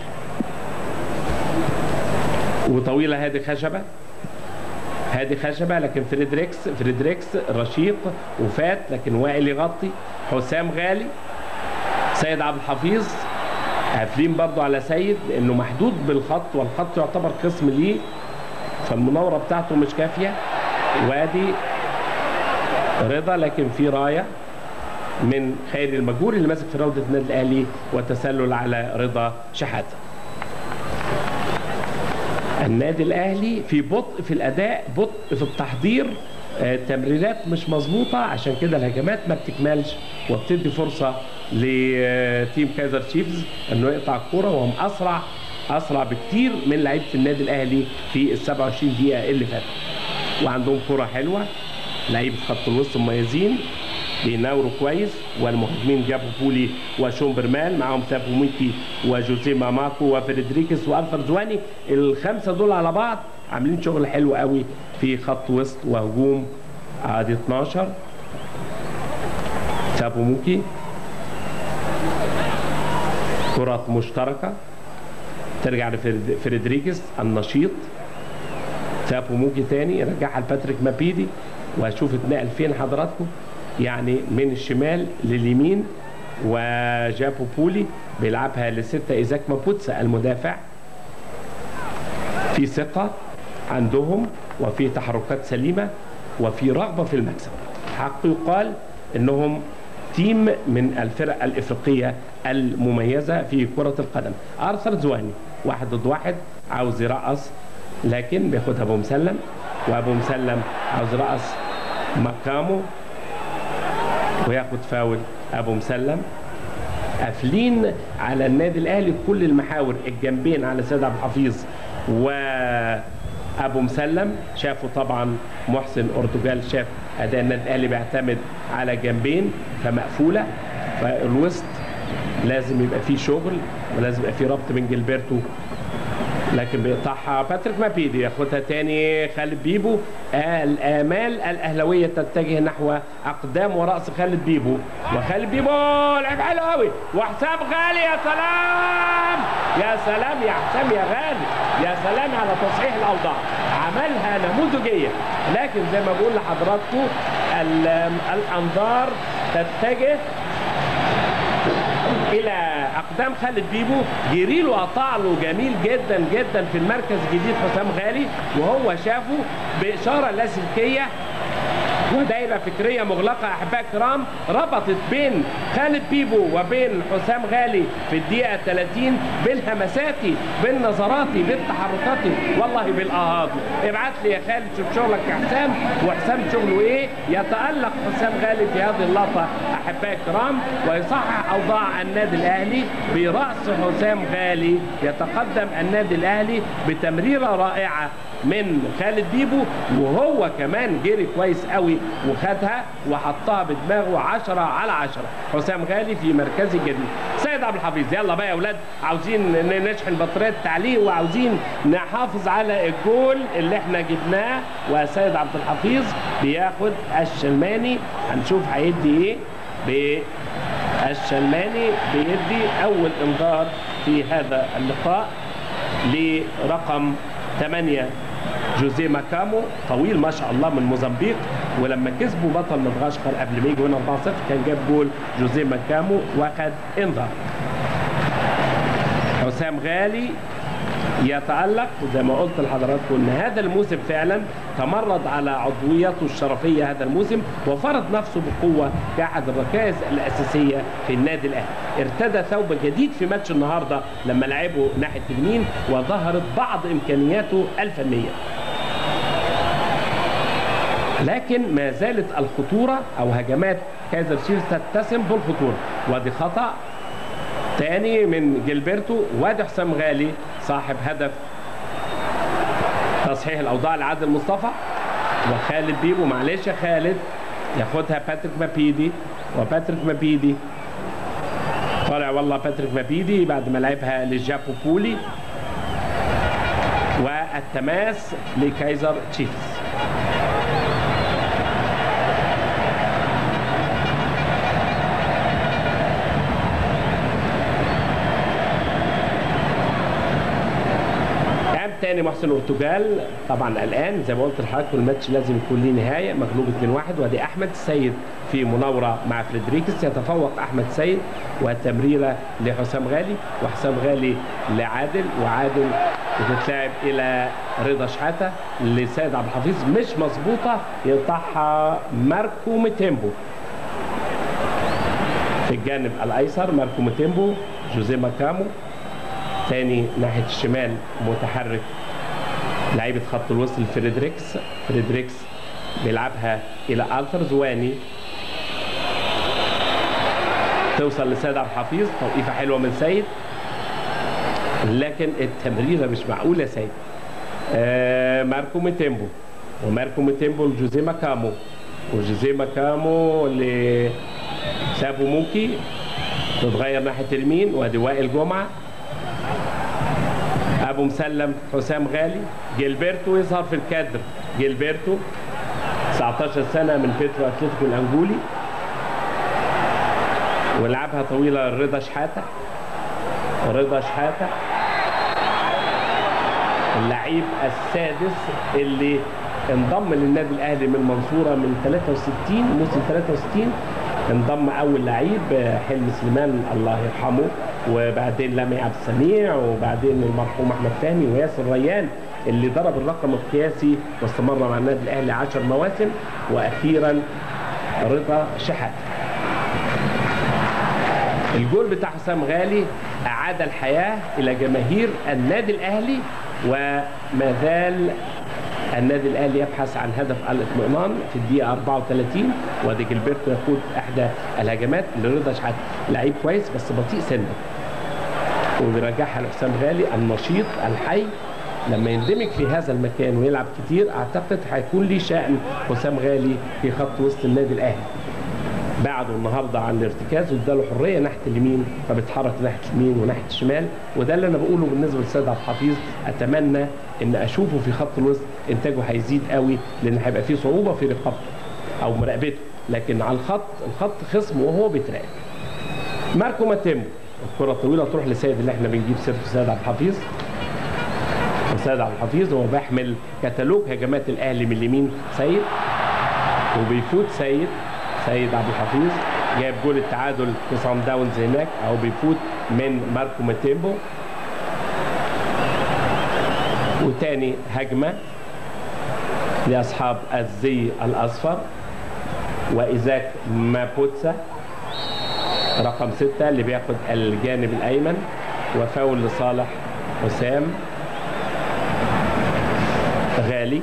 وطويله هادي خشبه هادي خشبه لكن فريدريكس فريدريكس رشيق وفات لكن وائل يغطي حسام غالي سيد عبد الحفيظ قافلين برضه على سيد لانه محدود بالخط والخط يعتبر قسم ليه فالمناوره بتاعته مش كافيه وادي رضا لكن في رايه من خيري المجهوري اللي ماسك في روضه النادي الاهلي وتسلل على رضا شحاته النادي الاهلي في بطء في الاداء بطء في التحضير آه تمريرات مش مظبوطه عشان كده الهجمات ما بتكملش وبتدي فرصه لتيم كايزر تشيفز انه يقطع الكوره وهم اسرع اسرع بكتير من لعيبه النادي الاهلي في ال 27 دقيقه اللي فاتوا وعندهم كوره حلوه لعيبه خط الوسط مميزين بيناوروا كويس والمهاجمين جابوا بولي وشومبرمان معاهم ثابو ميكي وجوزيه ماماكو وفريدريكس والفر زواني الخمسه دول على بعض عاملين شغل حلو قوي في خط وسط وهجوم عادي 12 ثابو موكي كرات مشتركه ترجع لفريدريكس النشيط ثابو موكي تاني يرجعها لباتريك مابيدي واشوف اتنقل فين حضراتكم يعني من الشمال لليمين وجابو بولي بيلعبها لستة إيزاك مابوتسا المدافع في ثقة عندهم وفي تحركات سليمة وفي رغبة في المكسب حق يقال انهم تيم من الفرق الافريقيه المميزه في كره القدم ارثر زواني واحد ضد واحد عاوز يرقص لكن بياخدها ابو مسلم وابو مسلم عاوز يرقص مكامو وياخد فاول ابو مسلم قافلين على النادي الاهلي كل المحاور الجنبين على سيد عبد الحفيظ وابو مسلم شافوا طبعا محسن اردوجال شاف اداء النادي الاهلي بيعتمد على جنبين فمقفوله فالوسط لازم يبقى فيه شغل ولازم يبقى فيه ربط من جilberto لكن بيقطعها باتريك مابيدي ياخدها تاني خالد بيبو الامال الاهلاويه تتجه نحو اقدام وراس خالد بيبو وخالد بيبو لعب حلو قوي وحسام غالي يا سلام يا سلام يا حسام يا غالي يا سلام على تصحيح الاوضاع عملها نموذجيه لكن زي ما بقول لحضراتكم الانظار تتجه الى اقدام خالد بيبو جريله قطع له جميل جدا جدا في المركز الجديد حسام غالي وهو شافه باشاره لاسلكيه ودايره فكريه مغلقه احباء الكرام ربطت بين خالد بيبو وبين حسام غالي في الدقيقه 30 بالهمسات بالنظرات بالتحركات والله بالاهات ابعت لي يا خالد شوف شغلك يا حسام وحسام شغله ايه يتالق حسام غالي في هذه اللقطه احباء الكرام ويصحح اوضاع النادي الاهلي براس حسام غالي يتقدم النادي الاهلي بتمريره رائعه من خالد بيبو وهو كمان جري كويس قوي وخدها وحطها بدماغه 10 على 10 حسام غالي في مركز الجديد سيد عبد الحفيظ يلا بقى يا اولاد عاوزين نشحن بطاريه التعليق وعاوزين نحافظ على الجول اللي احنا جبناه وسيد عبد الحفيظ بياخد الشلماني هنشوف هيدي ايه الشلماني بيدي اول انذار في هذا اللقاء لرقم 8 جوزيه ماكامو طويل ما شاء الله من موزمبيق ولما كسبوا بطل مدغشقر قبل ما يجوا هنا 4-0 كان جاب جول جوزيه ماكامو واخد انذار حسام غالي يتألق وزي ما قلت لحضراتكم ان هذا الموسم فعلا تمرد على عضويته الشرفيه هذا الموسم وفرض نفسه بقوه كاحد الركائز الاساسيه في النادي الاهلي ارتدى ثوب جديد في ماتش النهارده لما لعبوا ناحيه اليمين وظهرت بعض امكانياته الفنيه لكن ما زالت الخطوره او هجمات كايزر شيفز تتسم بالخطوره ودي خطا تاني من جilberto وادي حسام غالي صاحب هدف تصحيح الاوضاع لعادل مصطفى وخالد بيبو معلش يا خالد ياخدها باتريك مابيدي وباتريك مابيدي طالع والله باتريك مابيدي بعد ما لعبها لجابو بولي والتماس لكايزر تشيفز تاني محسن اورتوجال طبعا الان زي ما قلت لحضراتكم الماتش لازم يكون ليه نهايه مغلوب 2-1 وادي احمد السيد في مناوره مع فريدريكس يتفوق احمد السيد وتمريره لحسام غالي وحسام غالي لعادل وعادل بتتلعب الى رضا شحاته لسيد عبد الحفيظ مش مظبوطه يقطعها ماركو ميتيمبو في الجانب الايسر ماركو ميتيمبو جوزيه ماكامو تاني ناحيه الشمال متحرك لعيبه خط الوسط فريدريكس فريدريكس بيلعبها الى الثر زواني توصل لسيد عبد الحفيظ توقيفه حلوه من سيد لكن التمريره مش معقوله يا سيد آه ماركو ميتيمبو وماركو ميتيمبو لجوزيه ماكامو وجوزيه ماكامو لسابو موكي تتغير ناحيه اليمين وادي وائل جمعه ابو مسلم حسام غالي جيلبرتو يظهر في الكادر جيلبرتو 19 سنه من بيترو اتلتيكو الانجولي ولعبها طويله رضا شحاته رضا شحاته اللعيب السادس اللي انضم للنادي الاهلي من المنصوره من 63 موسم 63 انضم اول لعيب حلمي سليمان الله يرحمه وبعدين لمي عبد السميع وبعدين المرحوم احمد فهمي وياسر ريان اللي ضرب الرقم القياسي واستمر مع النادي الاهلي 10 مواسم واخيرا رضا شحات الجول بتاع حسام غالي اعاد الحياه الى جماهير النادي الاهلي وما زال النادي الاهلي يبحث عن هدف الاطمئنان في الدقيقه 34 وادي جilberto يقود احدى الهجمات لرضا شحات لعيب كويس بس بطيء سنه وبيرجعها لحسام غالي النشيط الحي لما يندمج في هذا المكان ويلعب كتير اعتقد هيكون ليه شأن حسام غالي في خط وسط النادي الاهلي بعده النهارده عن الارتكاز واداله حريه ناحيه اليمين فبيتحرك ناحيه اليمين وناحيه الشمال وده اللي انا بقوله بالنسبه للسيد عبد الحفيظ اتمنى ان اشوفه في خط الوسط انتاجه هيزيد قوي لان هيبقى فيه صعوبه في رقابته او مراقبته لكن على الخط الخط خصم وهو بيتراقب ماركو ماتيمو الكره الطويله تروح لسيد اللي احنا بنجيب سيرته سيد عبد الحفيظ سيد عبد الحفيظ هو بيحمل كتالوج هجمات الاهلي من اليمين سيد وبيفوت سيد سيد عبد الحفيظ جايب جول التعادل في صن داونز هناك او بيفوت من ماركو ماتيمبو وتاني هجمة لأصحاب الزي الأصفر وإيزاك مابوتسا رقم ستة اللي بياخد الجانب الأيمن وفاول لصالح حسام غالي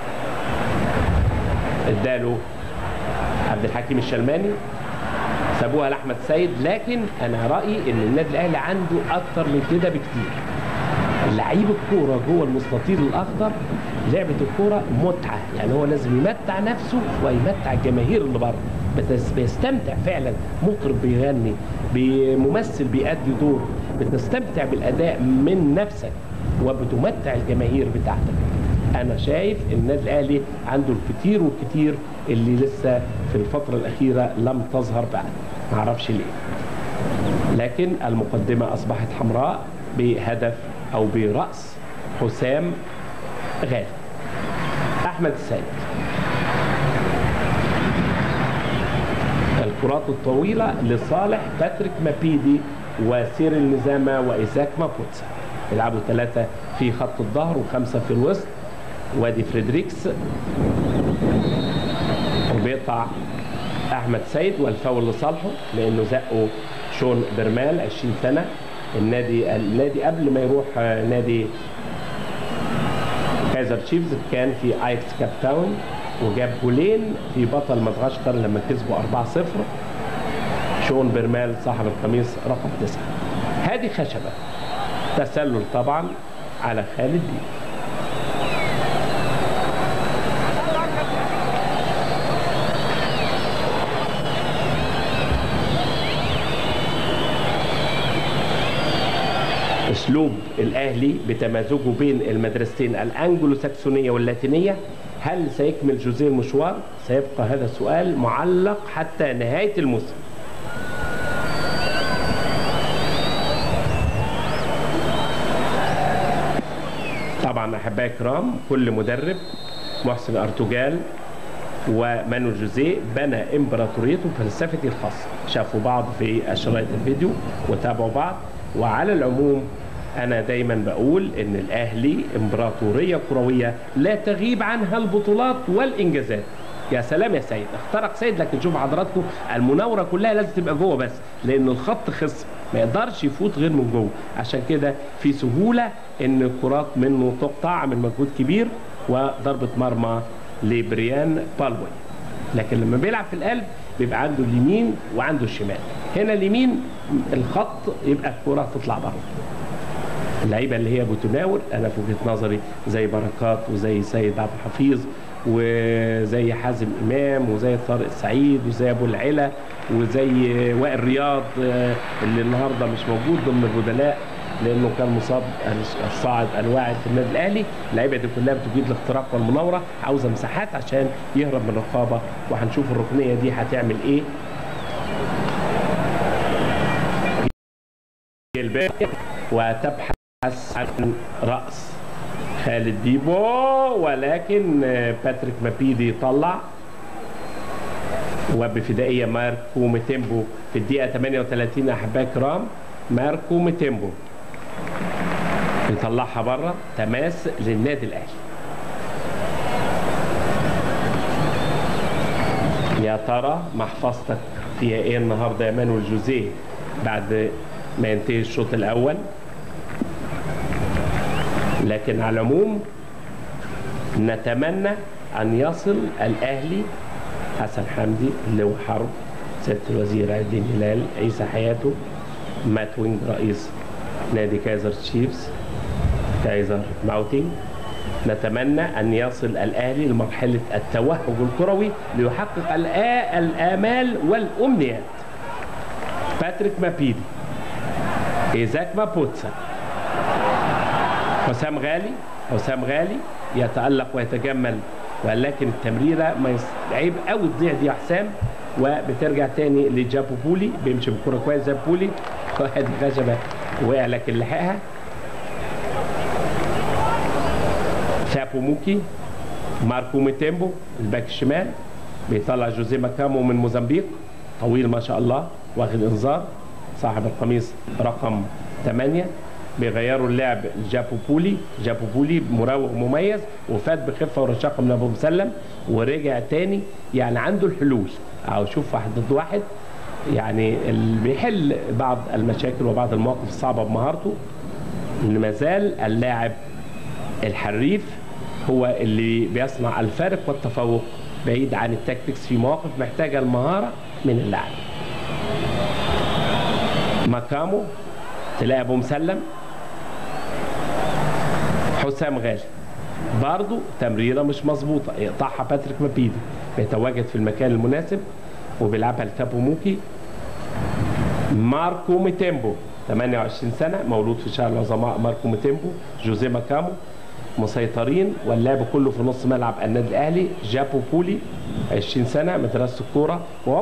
اداله عبد الحكيم الشلماني سابوها لاحمد سيد لكن انا رايي ان النادي الاهلي عنده اكتر من كده بكتير لعيب الكوره جوه المستطيل الاخضر لعبه الكوره متعه يعني هو لازم يمتع نفسه ويمتع الجماهير اللي بره بس بيستمتع فعلا مطرب بيغني بممثل بيأدي دور بتستمتع بالاداء من نفسك وبتمتع الجماهير بتاعتك انا شايف ان النادي الاهلي عنده الكتير والكتير اللي لسه في الفتره الاخيره لم تظهر بعد ما اعرفش ليه لكن المقدمه اصبحت حمراء بهدف او براس حسام غالي احمد السيد الكرات الطويله لصالح باتريك مابيدي وسير النزامه وايزاك مابوتسا يلعبوا ثلاثه في خط الظهر وخمسه في الوسط وادي فريدريكس وبيقطع احمد سيد والفاول لصالحه لانه زقه شون برمال 20 سنه النادي النادي قبل ما يروح نادي كايزر تشيفز كان في ايكس كاب تاون وجاب جولين في بطل مدغشقر لما كسبوا 4-0 شون برمال صاحب القميص رقم 9 هذه خشبه تسلل طبعا على خالد دي اسلوب الاهلي بتمازجه بين المدرستين الانجلو ساكسونيه واللاتينيه هل سيكمل جوزيه المشوار؟ سيبقى هذا السؤال معلق حتى نهايه الموسم. طبعا احبائي الكرام كل مدرب محسن ارتجال ومانو جوزيه بنى امبراطوريته بفلسفته الخاصه شافوا بعض في شرايط الفيديو وتابعوا بعض وعلى العموم انا دايما بقول ان الاهلي امبراطوريه كرويه لا تغيب عنها البطولات والانجازات يا سلام يا سيد اخترق سيد لكن شوف حضراتكم المناوره كلها لازم تبقى جوه بس لان الخط خصم ما يقدرش يفوت غير من جوه عشان كده في سهوله ان الكرات منه تقطع من مجهود كبير وضربه مرمى لبريان بالوي لكن لما بيلعب في القلب بيبقى عنده اليمين وعنده الشمال هنا اليمين الخط يبقى الكره تطلع بره اللعيبه اللي هي بتناول انا في وجهه نظري زي بركات وزي سيد عبد الحفيظ وزي حازم امام وزي طارق سعيد وزي ابو العلا وزي وائل رياض اللي النهارده مش موجود ضمن البدلاء لانه كان مصاب الصاعد الواعد في النادي الاهلي اللعيبه دي كلها بتجيد الاختراق والمناوره عاوزه مساحات عشان يهرب من الرقابه وهنشوف الركنيه دي هتعمل ايه وتبحث عن راس خالد بيبو ولكن باتريك مابيدي طلع وبفدائية ماركو ميتيمبو في الدقيقة 38 أحباء كرام ماركو ميتيمبو بيطلعها بره تماس للنادي الأهلي يا ترى محفظتك فيها ايه النهارده يا مانويل جوزيه بعد ما ينتهي الشوط الاول لكن على العموم نتمنى ان يصل الاهلي حسن حمدي لواء حرب سياده الوزير عز الدين هلال عيسى حياته مات وينج رئيس نادي كايزر تشيفز كايزر ماوتينج نتمنى ان يصل الاهلي لمرحله التوهج الكروي ليحقق الآ- الامال والامنيات باتريك مابيدي ايزاك مابوتسا حسام غالي حسام غالي يتالق ويتجمل ولكن التمريره ما يس... عيب قوي تضيع دي يا حسام وبترجع تاني لجابو بولي بيمشي بالكره كويس جاب بولي واحد خشبه وقع لكن لحقها فابو موكي ماركو ميتيمبو الباك الشمال بيطلع جوزيه ماكامو من موزمبيق طويل ما شاء الله واخد انذار صاحب القميص رقم 8 بيغيروا اللعب لجابو بولي جابو بولي مراوغ مميز وفات بخفه ورشاقه من ابو مسلم ورجع تاني يعني عنده الحلول او شوف واحد ضد واحد يعني اللي بيحل بعض المشاكل وبعض المواقف الصعبه بمهارته ان ما زال اللاعب الحريف هو اللي بيصنع الفارق والتفوق بعيد عن التكتكس في مواقف محتاجه المهاره من اللاعب مكامو تلاقي ابو مسلم حسام غالي برضه تمريره مش مظبوطه يقطعها باتريك مابيدي بيتواجد في المكان المناسب وبيلعبها لتابو موكي ماركو ميتيمبو 28 سنه مولود في شهر العظماء ماركو ميتيمبو جوزيه ماكامو مسيطرين واللعب كله في نص ملعب النادي الاهلي جابو بولي 20 سنه مدرسه الكوره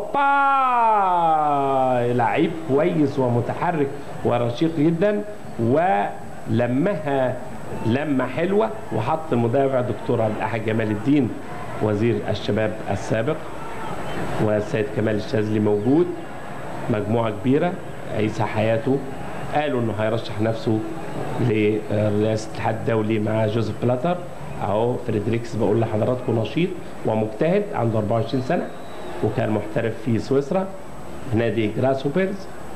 وهوبا لعيب كويس ومتحرك ورشيق جدا ولمها لمه حلوه وحط المدافع دكتور عبد الاحد جمال الدين وزير الشباب السابق والسيد كمال الشاذلي موجود مجموعه كبيره عيسى حياته قالوا انه هيرشح نفسه لرئاسه الاتحاد الدولي مع جوزيف بلاتر اهو فريدريكس بقول لحضراتكم نشيط ومجتهد عنده 24 سنه وكان محترف في سويسرا نادي جراس هوبرز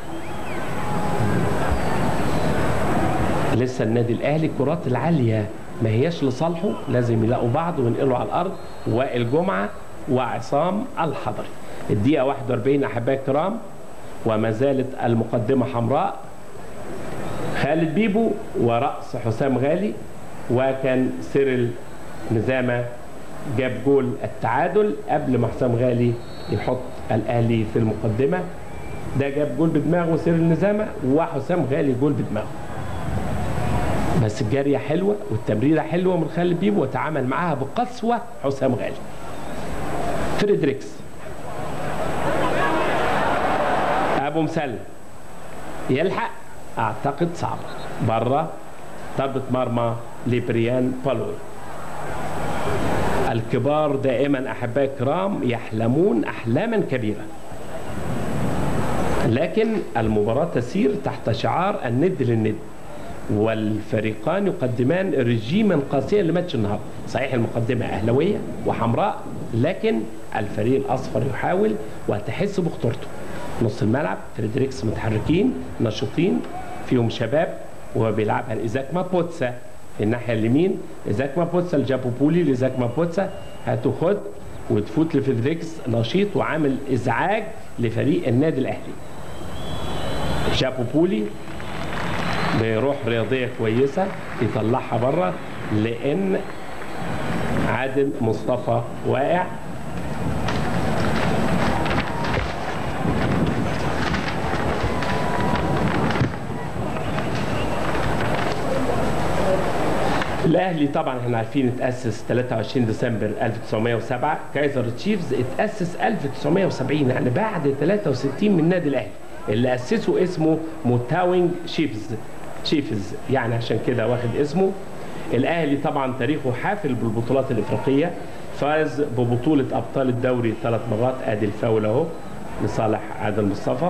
لسه النادي الاهلي الكرات العاليه ما هياش لصالحه لازم يلاقوا بعض وينقلوا على الارض وائل جمعه وعصام الحضري الدقيقه 41 احبائي الكرام وما زالت المقدمه حمراء خالد بيبو ورأس حسام غالي وكان سيرل نزامة جاب جول التعادل قبل ما حسام غالي يحط الأهلي في المقدمة ده جاب جول بدماغه سيرل نزامة وحسام غالي جول بدماغه بس الجارية حلوة والتمريرة حلوة من خالد بيبو وتعامل معاها بقسوة حسام غالي فريدريكس أبو مسلم يلحق اعتقد صعب بره ضربة مرمى لبريان بالوي الكبار دائما احبائي الكرام يحلمون احلاما كبيره لكن المباراه تسير تحت شعار الند للند والفريقان يقدمان رجيما قاسيا لماتش النهارده صحيح المقدمه اهلاويه وحمراء لكن الفريق الاصفر يحاول وتحس بخطورته نص الملعب فريدريكس متحركين نشيطين فيهم شباب وبيلعبها لإيزاك مابوتسا في الناحية اليمين إيزاك مابوتسا لجابو بولي لإيزاك مابوتسا هتاخد وتفوت لفريدريكس نشيط وعامل إزعاج لفريق النادي الأهلي جابو بولي بروح رياضية كويسة يطلعها بره لأن عادل مصطفى واقع الاهلي طبعا احنا عارفين اتاسس 23 ديسمبر 1907 كايزر تشيفز اتاسس 1970 يعني بعد 63 من النادي الاهلي اللي اسسه اسمه موتاوينج شيفز تشيفز يعني عشان كده واخد اسمه الاهلي طبعا تاريخه حافل بالبطولات الافريقيه فاز ببطوله ابطال الدوري ثلاث مرات ادي الفاول اهو لصالح عادل مصطفى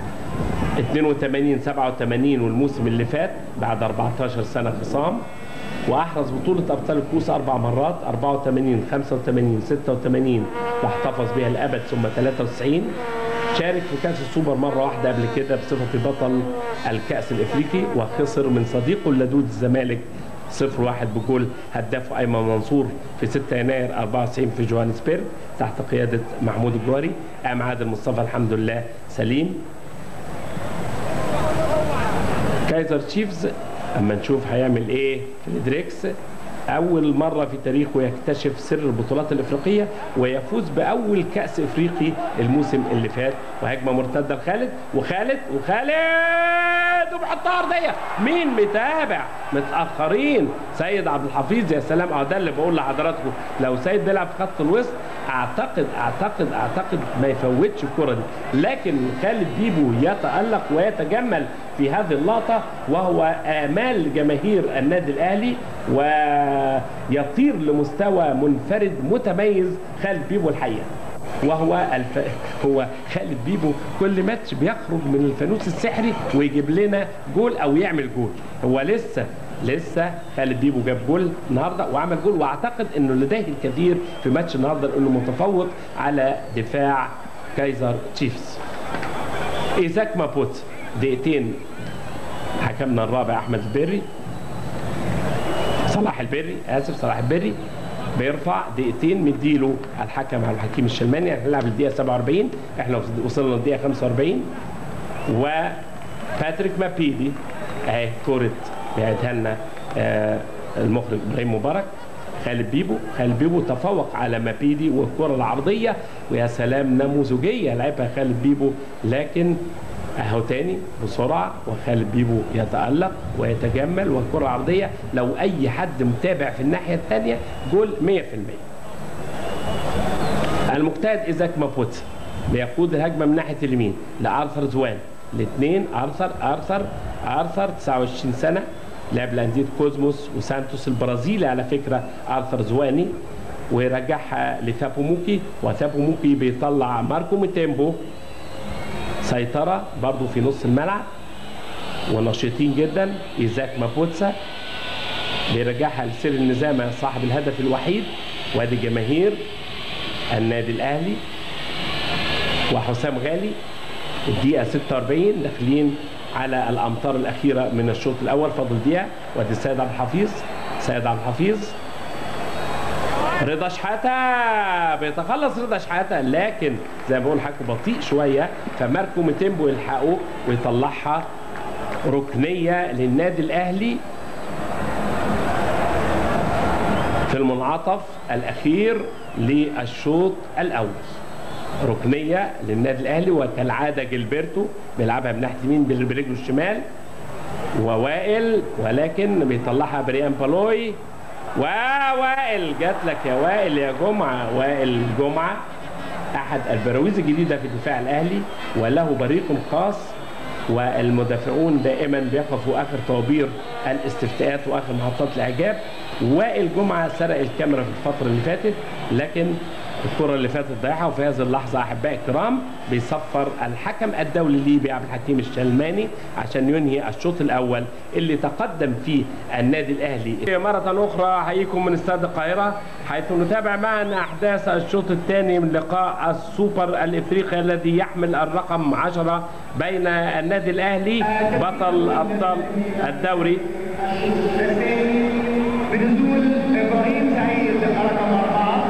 82 87 والموسم اللي فات بعد 14 سنه خصام واحرز بطوله ابطال الكؤوس اربع مرات 84 85 86 واحتفظ بها الابد ثم 93 شارك في كاس السوبر مره واحده قبل كده بصفه بطل الكاس الافريقي وخسر من صديقه اللدود الزمالك 0 1 بجول هدافه ايمن منصور في 6 يناير 94 في جوهانسبرج تحت قياده محمود الجوهري قام عادل مصطفى الحمد لله سليم كايزر تشيفز اما نشوف هيعمل ايه في الدريكس اول مره في تاريخه يكتشف سر البطولات الافريقيه ويفوز باول كاس افريقي الموسم اللي فات وهجمه مرتده لخالد وخالد وخالد وبيحطها ارضيه مين متابع متاخرين سيد عبد الحفيظ يا سلام اه ده اللي بقول لحضراتكم لو سيد بيلعب في خط الوسط اعتقد اعتقد اعتقد ما يفوتش الكره دي لكن خالد بيبو يتالق ويتجمل في هذه اللقطه وهو امال جماهير النادي الاهلي ويطير لمستوى منفرد متميز خالد بيبو الحقيقه وهو الف... هو خالد بيبو كل ماتش بيخرج من الفانوس السحري ويجيب لنا جول او يعمل جول هو لسه لسه خالد بيبو جاب جول النهارده وعمل جول واعتقد انه لديه الكثير في ماتش النهارده لانه متفوق على دفاع كايزر تشيفز ايزاك مابوت دقيقتين حكمنا الرابع احمد البري صلاح البري اسف صلاح البري بيرفع دقيقتين مديله الحكم على الحكيم الشلماني احنا هنلعب الدقيقه 47 احنا وصلنا للدقيقه 45 وباتريك مابيدي اهي كوره بيعيدها لنا آه المخرج ابراهيم مبارك خالد بيبو خالد بيبو تفوق على مابيدي والكره العرضيه ويا سلام نموذجيه لعبها خالد بيبو لكن اهو تاني بسرعه وخالد بيبو يتالق ويتجمل والكره العرضيه لو اي حد متابع في الناحيه الثانيه جول 100% المجتهد ايزاك مابوت بيقود الهجمه من ناحيه اليمين لارثر زوان الاثنين ارثر ارثر ارثر 29 سنه لعب لانديه كوزموس وسانتوس البرازيلي على فكره ارثر زواني ويرجعها لثابو موكي وثابو موكي بيطلع ماركو ميتيمبو سيطرة برضو في نص الملعب ونشيطين جدا إيزاك مابوتسا بيرجعها لسير النزامة صاحب الهدف الوحيد وادي جماهير النادي الأهلي وحسام غالي الدقيقة 46 داخلين على الأمتار الأخيرة من الشوط الأول فاضل دقيقة وادي السيد عبد الحفيظ سيد عبد الحفيظ رضا شحاته بيتخلص رضا شحاته لكن زي ما بقول حكوا بطيء شويه فماركو ميتيمبو يلحقه ويطلعها ركنيه للنادي الاهلي في المنعطف الاخير للشوط الاول ركنيه للنادي الاهلي وكالعاده جilberto بيلعبها من ناحيه يمين برجله الشمال ووائل ولكن بيطلعها بريان بالوي ووائل جات لك يا وائل يا جمعه وائل جمعه احد البراويز الجديده في الدفاع الاهلي وله بريق خاص والمدافعون دائما بيقفوا اخر طوابير الاستفتاءات واخر محطات الاعجاب وائل جمعه سرق الكاميرا في الفتره اللي فاتت لكن الكرة اللي فاتت ضيعها وفي هذه اللحظة أحبائي الكرام بيصفر الحكم الدولي الليبي عبد الحكيم الشلماني عشان ينهي الشوط الأول اللي تقدم فيه النادي الأهلي. مرة أخرى أحييكم من استاد القاهرة حيث نتابع معنا أحداث الشوط الثاني من لقاء السوبر الإفريقي الذي يحمل الرقم 10 بين النادي الأهلي بطل أبطال الدوري بنزول ابراهيم سعيد رقم اربعه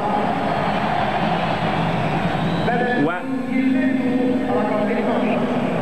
بدل و... رقم 22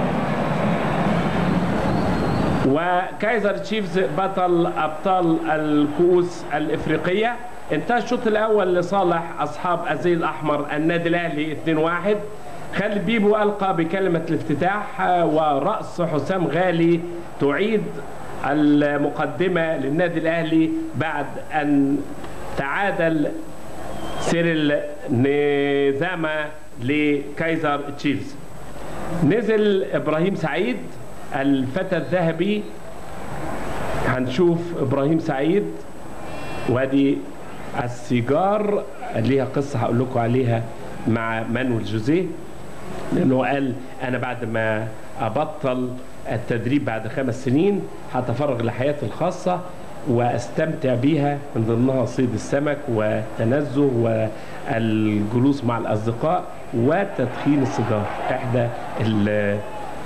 وكايزر تشيفز بطل ابطال الكؤوس الافريقيه انتهى الشوط الاول لصالح اصحاب الزي الاحمر النادي الاهلي 2-1 خالد بيبو القى بكلمه الافتتاح وراس حسام غالي تعيد المقدمه للنادي الاهلي بعد ان تعادل سيريل نزامة لكايزر تشيفز نزل ابراهيم سعيد الفتى الذهبي هنشوف ابراهيم سعيد وادي السيجار ليها قصه هقول لكم عليها مع مانويل جوزيه لانه قال انا بعد ما ابطل التدريب بعد خمس سنين هتفرغ لحياتي الخاصه واستمتع بيها من ضمنها صيد السمك والتنزه والجلوس مع الاصدقاء وتدخين السيجار احدى ال-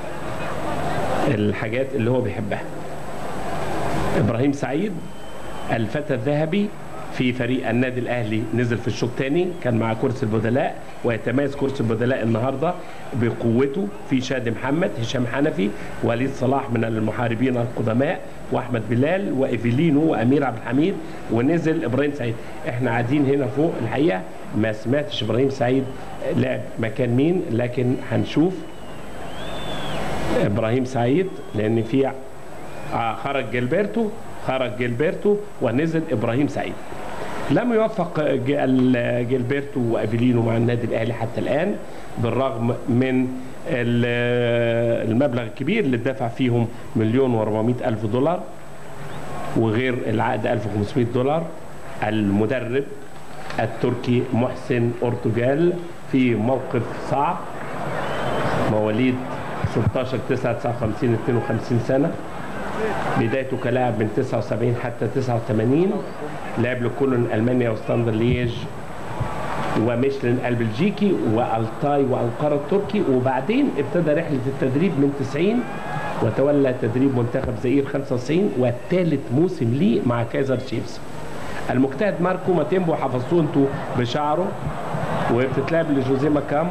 الحاجات اللي هو بيحبها ابراهيم سعيد الفتى الذهبي في فريق النادي الاهلي نزل في الشوط الثاني كان مع كرسي البدلاء ويتميز كرسي البدلاء النهارده بقوته في شادي محمد هشام حنفي وليد صلاح من المحاربين القدماء واحمد بلال وايفيلينو وامير عبد الحميد ونزل ابراهيم سعيد احنا قاعدين هنا فوق الحقيقه ما سمعتش ابراهيم سعيد لعب مكان مين لكن هنشوف ابراهيم سعيد لان في آه، خرج جilberto خرج جilberto ونزل ابراهيم سعيد لم يوفق ج- ال- جilberto وافيلينو مع النادي الاهلي حتى الان بالرغم من ال- المبلغ الكبير اللي اتدفع فيهم مليون و400 الف دولار وغير العقد 1500 دولار المدرب التركي محسن أرتجال في موقف صعب مواليد 16 9 59 52 سنة بدايته كلاعب من 79 حتى 89 لعب لكولون ألمانيا وستاندر ليج وميشلين البلجيكي والتاي وانقره التركي وبعدين ابتدى رحله التدريب من 90 وتولى تدريب منتخب زئير 95 والثالث موسم ليه مع كايزر تشيفز المجتهد ماركو ماتيمبو حفظتوه انتوا بشعره وبتتلعب لجوزيه ماكامو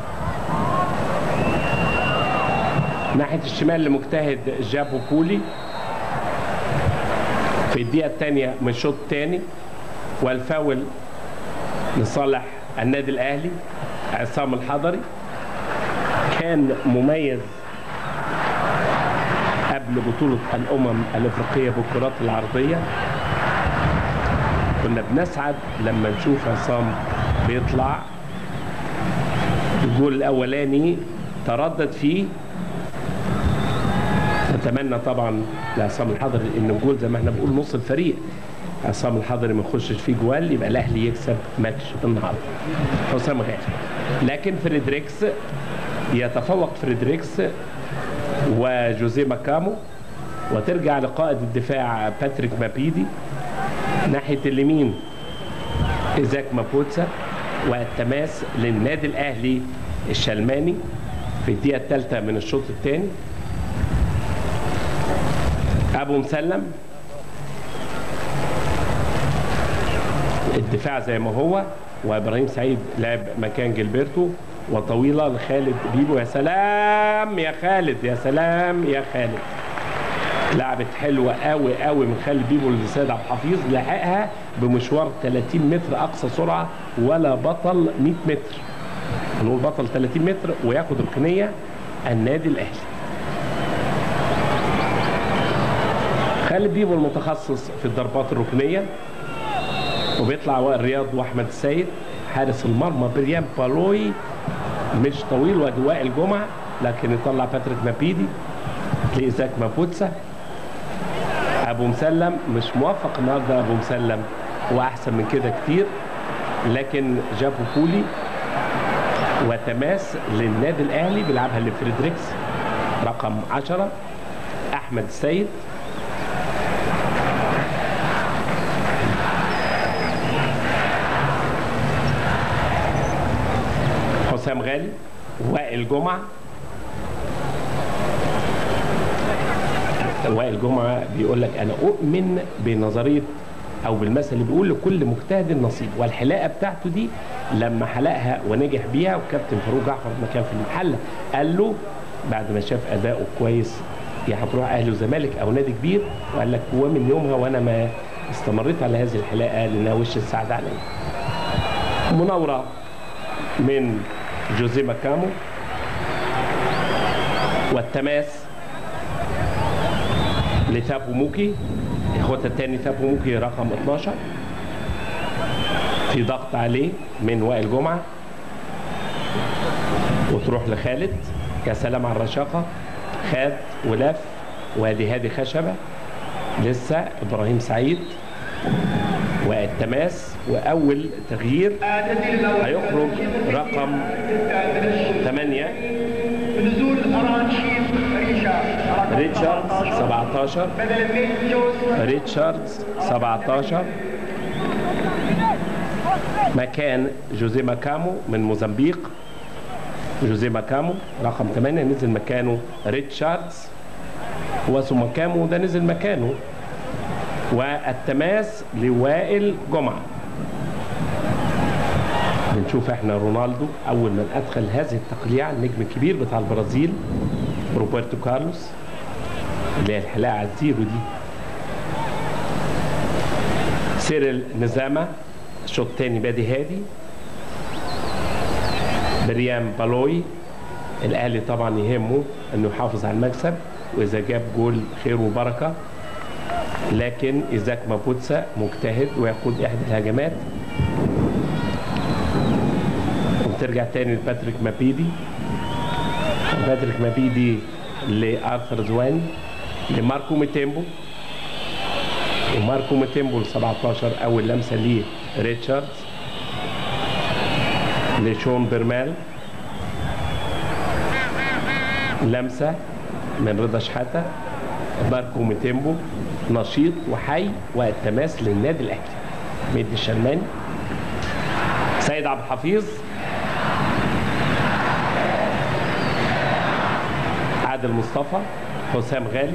ناحيه الشمال لمجتهد جابو كولي في الدقيقه الثانيه من الشوط الثاني والفاول لصالح النادي الاهلي عصام الحضري كان مميز قبل بطولة الأمم الأفريقية بالكرات العرضية كنا بنسعد لما نشوف عصام بيطلع الجول الأولاني تردد فيه نتمنى طبعا لعصام الحضري ان الجول زي ما احنا بنقول نص الفريق عصام الحضري ما يخشش فيه جوال يبقى الاهلي يكسب ماتش النهارده حسام غالي لكن فريدريكس يتفوق فريدريكس وجوزيه ماكامو وترجع لقائد الدفاع باتريك مابيدي ناحيه اليمين ايزاك مابوتسا والتماس للنادي الاهلي الشلماني في الدقيقه الثالثه من الشوط الثاني ابو مسلم الدفاع زي ما هو وابراهيم سعيد لعب مكان جilberto وطويله لخالد بيبو يا سلام يا خالد يا سلام يا خالد لعبت حلوه قوي قوي من خالد بيبو لسيد عبد الحفيظ لحقها بمشوار 30 متر اقصى سرعه ولا بطل 100 متر هنقول بطل 30 متر وياخد ركنيه النادي الاهلي خالد بيبو المتخصص في الضربات الركنيه وبيطلع وائل رياض واحمد السيد حارس المرمى بريان بالوي مش طويل وادي وائل جمعه لكن يطلع باتريك مابيدي لإيزاك مابوتسا ابو مسلم مش موفق النهارده ابو مسلم هو احسن من كده كتير لكن جابوا بولي وتماس للنادي الاهلي بيلعبها لفريدريكس رقم 10 احمد السيد حسام غالي وائل جمعه وائل جمعه بيقول لك انا اؤمن بنظريه او بالمثل اللي بيقول لكل مجتهد نصيب والحلاقه بتاعته دي لما حلقها ونجح بيها وكابتن فاروق جعفر ما كان في المحله قال له بعد ما شاف اداؤه كويس يا هتروح اهلي وزمالك او نادي كبير وقال لك ومن يومها وانا ما استمريت على هذه الحلاقه لانها وش السعد عليا مناوره من جوزيه ماكامو والتماس لثابو موكي اخوته الثاني ثابو موكي رقم 12 في ضغط عليه من وائل جمعه وتروح لخالد يا سلام على الرشاقه خاد ولف وادي هادي خشبه لسه ابراهيم سعيد والتماس واول تغيير التسجيل الاول هيخرج رقم 8 بنزول ارانشيف ريشا رقم ريتشاردز 17 17 بدل من جوز ريتشاردز 17 مكان جوزيه ماكامو من موزمبيق جوزيه ماكامو رقم 8 نزل مكانه ريتشاردز واسو ماكامو ده نزل مكانه والتماس لوائل جمعه بنشوف احنا رونالدو اول من ادخل هذه التقليعه النجم الكبير بتاع البرازيل روبرتو كارلوس اللي هي الحلاقه على الزيرو دي سيريل نزامة الشوط الثاني بادي هادي بريام بالوي الاهلي طبعا يهمه انه يحافظ على المكسب واذا جاب جول خير وبركه لكن ايزاك مابوتسا مجتهد ويقود احدى الهجمات وترجع تاني لباتريك مابيدي باتريك مابيدي لارثر زوان لماركو ميتيمبو وماركو ميتيمبو ال 17 اول لمسه ليه ريتشاردز لشون بيرمال لمسه من رضا شحاته ماركو ميتيمبو نشيط وحي والتماس للنادي الاهلي ميدي الشرماني سيد عبد الحفيظ عادل مصطفى حسام غالي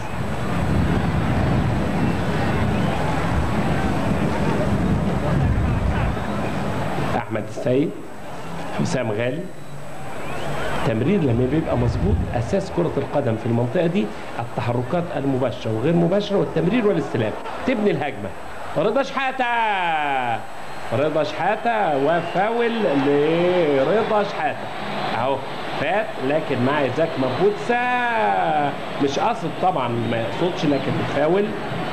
احمد السيد حسام غالي تمرير لما بيبقى مظبوط اساس كره القدم في المنطقه دي التحركات المباشره وغير مباشره والتمرير والاستلام تبني الهجمه رضا شحاته رضا شحاته وفاول لرضا شحاته اهو فات لكن مع ايزاك مابوتسا مش قصد طبعا ما يقصدش لكن فاول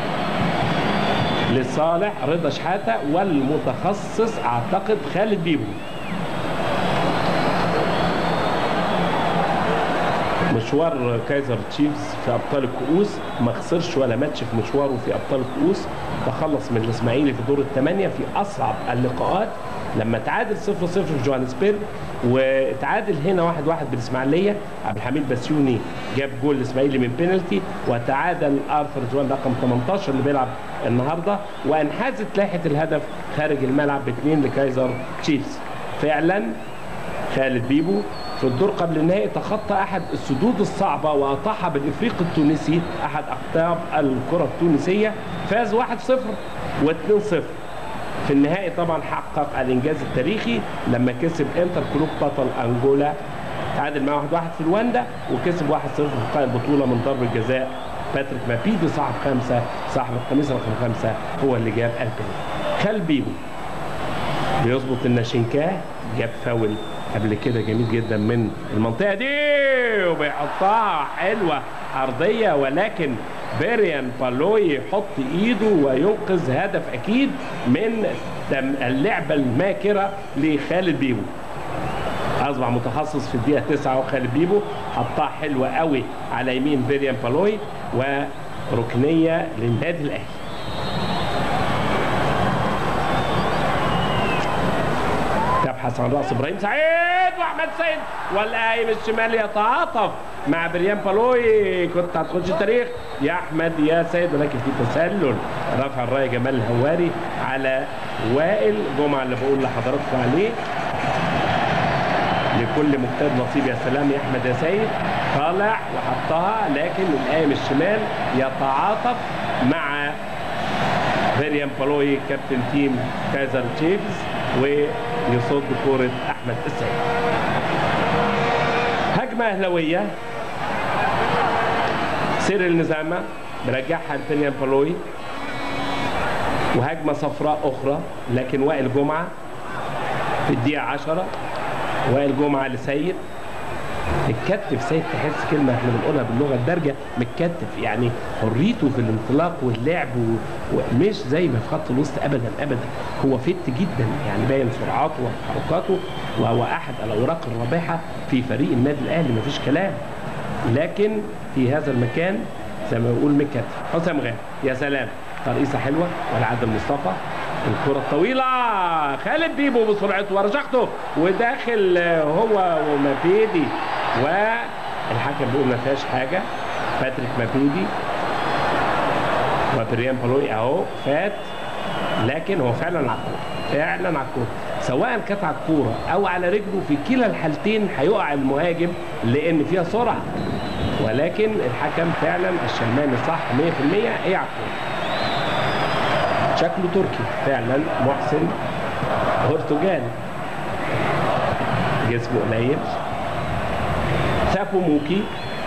لصالح رضا شحاته والمتخصص اعتقد خالد بيبو مشوار كايزر تشيفز في ابطال الكؤوس ما خسرش ولا ماتش في مشواره في ابطال الكؤوس تخلص من الاسماعيلي في دور الثمانيه في اصعب اللقاءات لما تعادل 0 0 في جوهانسبرج وتعادل هنا 1 1 بالاسماعيليه عبد الحميد بسيوني جاب جول الاسماعيلي من بينالتي وتعادل ارثر زوان رقم 18 اللي بيلعب النهارده وانحازت لائحه الهدف خارج الملعب باثنين لكايزر تشيفز فعلا خالد بيبو في الدور قبل النهائي تخطى احد السدود الصعبه واطاح بالافريقي التونسي احد اقطاب الكره التونسيه فاز 1-0 و2-0 في النهائي طبعا حقق الانجاز التاريخي لما كسب انتر كلوب بطل انجولا تعادل مع 1-1 في رواندا وكسب 1-0 في لقاء البطوله من ضربه جزاء باتريك مابيدي صاحب خمسه صاحب القميص رقم خمسه هو اللي جاب البيل خال بيبو بيظبط الناشينكاه جاب فاول قبل كده جميل جدا من المنطقه دي وبيحطها حلوه عرضيه ولكن بيريان بالوي يحط ايده وينقذ هدف اكيد من دم- اللعبه الماكره لخالد بيبو اصبح متخصص في الدقيقه 9 وخالد بيبو حطها حلوه قوي على يمين بيريان بالوي وركنيه للنادي الاهلي تبحث عن راس ابراهيم سعيد واحمد سيد والقايم الشمال يتعاطف مع بريان بالوي كنت هتخش التاريخ يا احمد يا سيد ولكن في تسلل رفع الرايه جمال الهواري على وائل جمعه اللي بقول لحضراتكم عليه لكل مجتهد نصيب يا سلام يا احمد يا سيد طالع وحطها لكن القايم الشمال يتعاطف مع فيريان بالوي كابتن تيم كايزر تشيفز ويصد كرة أحمد السيد هجمة أهلوية سير النزامة برجعها لفيريان بالوي وهجمة صفراء أخرى لكن وائل جمعة في الدقيقة 10 وائل جمعة لسيد متكتف سيد تحس كلمه احنا بنقولها باللغه الدارجه متكتف يعني حريته في الانطلاق واللعب و- ومش زي ما في خط الوسط ابدا ابدا هو فت جدا يعني باين سرعاته وتحركاته وهو احد الاوراق الرابحه في فريق النادي الاهلي مفيش كلام لكن في هذا المكان زي ما بنقول متكتف حسام غالي يا سلام ترقيصه حلوه والعادل مصطفى الكرة الطويلة خالد بيبو بسرعته ورشقته وداخل هو ومبيدي والحكم بيقول ما فيهاش حاجة باتريك مبيدي وبريان بالوي اهو فات لكن هو فعلا على الكورة فعلا على الكورة سواء كانت على الكورة او على رجله في كلا الحالتين هيقع المهاجم لان فيها سرعة ولكن الحكم فعلا الشلماني صح 100% هي على الكورة شكله تركي فعلا محسن برتغالي جسمه قليل سافو موكي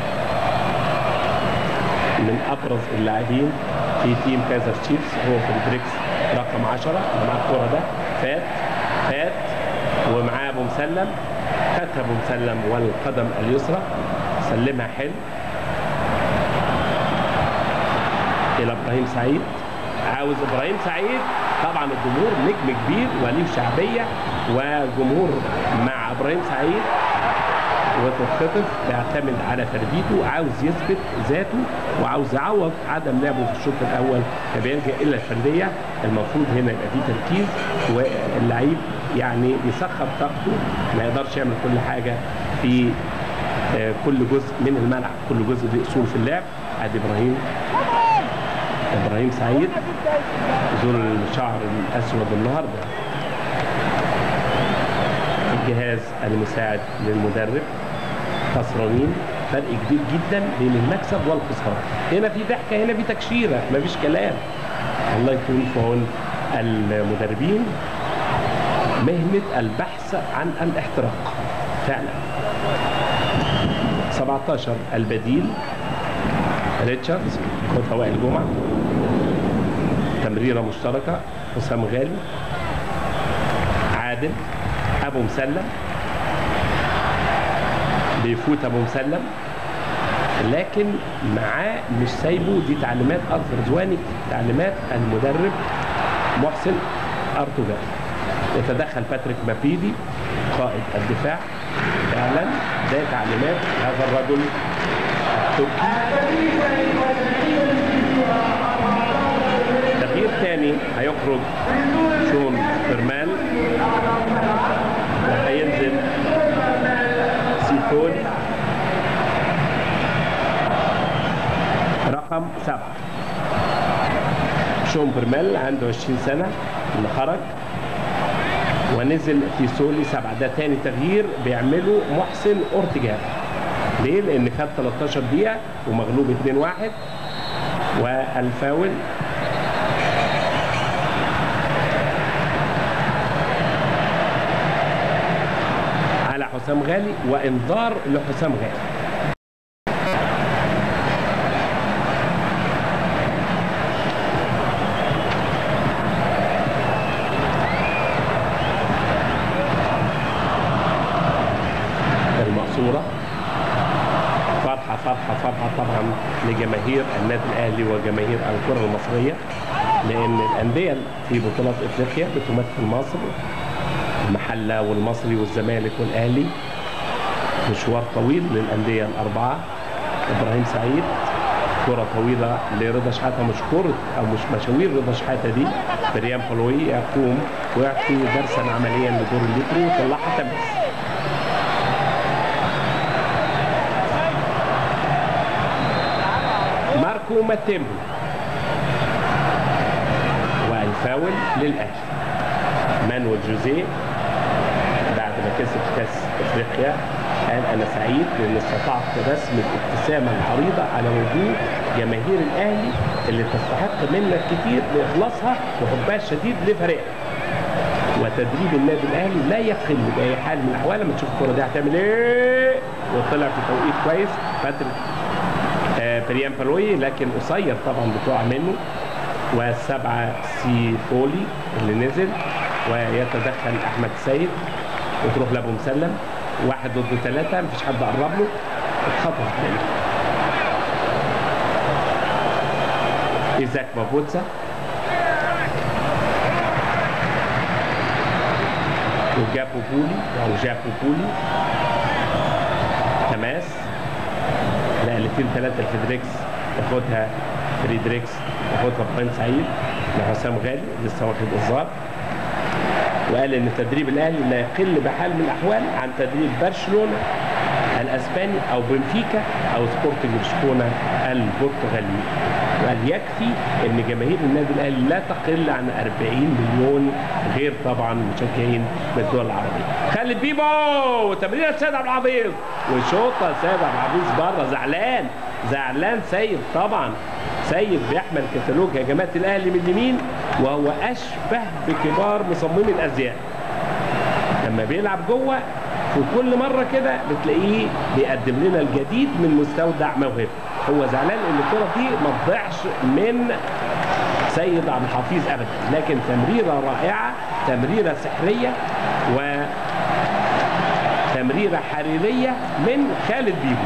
من ابرز اللاعبين في تيم كايزر تشيفز هو في البريكس رقم 10 مع الكوره ده فات فات ومعاه ابو مسلم خدها ابو مسلم والقدم اليسرى سلمها حلو الى ابراهيم سعيد عاوز ابراهيم سعيد طبعا الجمهور نجم كبير وليه شعبيه وجمهور مع ابراهيم سعيد وتتخطف بيعتمد على تربيته عاوز يثبت ذاته وعاوز يعوض عدم لعبه في الشوط الاول فبيلجا الى الفرديه المفروض هنا يبقى فيه تركيز واللعيب يعني يسخر طاقته ما يقدرش يعمل كل حاجه في كل جزء من الملعب كل جزء له اصول في اللعب ادي ابراهيم ابراهيم سعيد ذو الشعر الاسود النهارده الجهاز المساعد للمدرب خسرانين فرق كبير جدا بين المكسب والخساره هنا في ضحكه هنا في تكشيره مفيش كلام الله يكون في عون المدربين مهنه البحث عن الاحتراق فعلا 17 البديل ريتشاردز خد وائل جمعه تمريره مشتركه حسام غالي عادل ابو مسلم بيفوت ابو مسلم لكن معاه مش سايبه دي تعليمات ارثر زواني تعليمات المدرب محسن ارتوجال يتدخل باتريك مابيدي قائد الدفاع فعلا ده تعليمات هذا الرجل التركي تغيير ثاني هيخرج شون فيرمان وهينزل سيفون رقم سبعة شون برميل عنده 20 سنة اللي خرج ونزل في سولي سبعة ده تاني تغيير بيعمله محسن اورتيجان ليه؟ لأن خد 13 دقيقة ومغلوب 2-1 والفاول على حسام غالي وانذار لحسام غالي المقصورة فرحة فرحة فرحة طبعا لجماهير النادي الأهلي وجماهير الكرة المصرية لأن الأندية في بطولات إفريقيا بتمثل مصر المحلة والمصري والزمالك والأهلي مشوار طويل للأندية الأربعة إبراهيم سعيد كرة طويلة لرضا شحاتة مش كرة أو مش مشاوير رضا شحاتة دي بريان بلوي يقوم ويعطي درسا عمليا لدور الليترو ويطلعها تمس ماركو ماتيمبو والفاول للأهلي مانويل جوزيه بعد ما كسب كاس افريقيا قال انا سعيد لان استطعت رسم الابتسامه العريضه على وجوه جماهير الاهلي اللي تستحق منا الكثير لاخلاصها وحبها الشديد لفريقها وتدريب النادي الاهلي لا يقل باي حال من الاحوال لما تشوف الكره دي هتعمل ايه وطلع في توقيت كويس فتره آه بريان بالوي لكن قصير طبعا بتقع منه والسبعه سي فولي اللي نزل ويتدخل احمد السيد وتروح لابو مسلم واحد ضد ثلاثه مفيش حد قرب له اتخطف منه ايزاك بابوتسا وجابو بولي او جابو بولي تماس نقلتين ثلاثه لفيدريكس ياخدها فريدريكس ياخدها ابراهيم سعيد لحسام غالي لسه واخد انذار وقال ان تدريب الاهلي لا يقل بحال من الاحوال عن تدريب برشلونه الاسباني او بنفيكا او سبورتنج لشبونه البرتغالي وقال يكفي ان جماهير النادي الاهلي لا تقل عن 40 مليون غير طبعا مشجعين من الدول العربيه خالد بيبو تمريره سيد عبد الحفيظ وشوطه سيد عبد الحفيظ بره زعلان زعلان سيد طبعا سيد بيحمل كتالوج هجمات الاهلي من اليمين وهو اشبه بكبار مصممي الازياء لما بيلعب جوه وكل مره كده بتلاقيه بيقدم لنا الجديد من مستودع موهبه هو زعلان ان الكره دي ما تضيعش من سيد عبد الحفيظ ابدا لكن تمريره رائعه تمريره سحريه و تمريره حريريه من خالد بيبو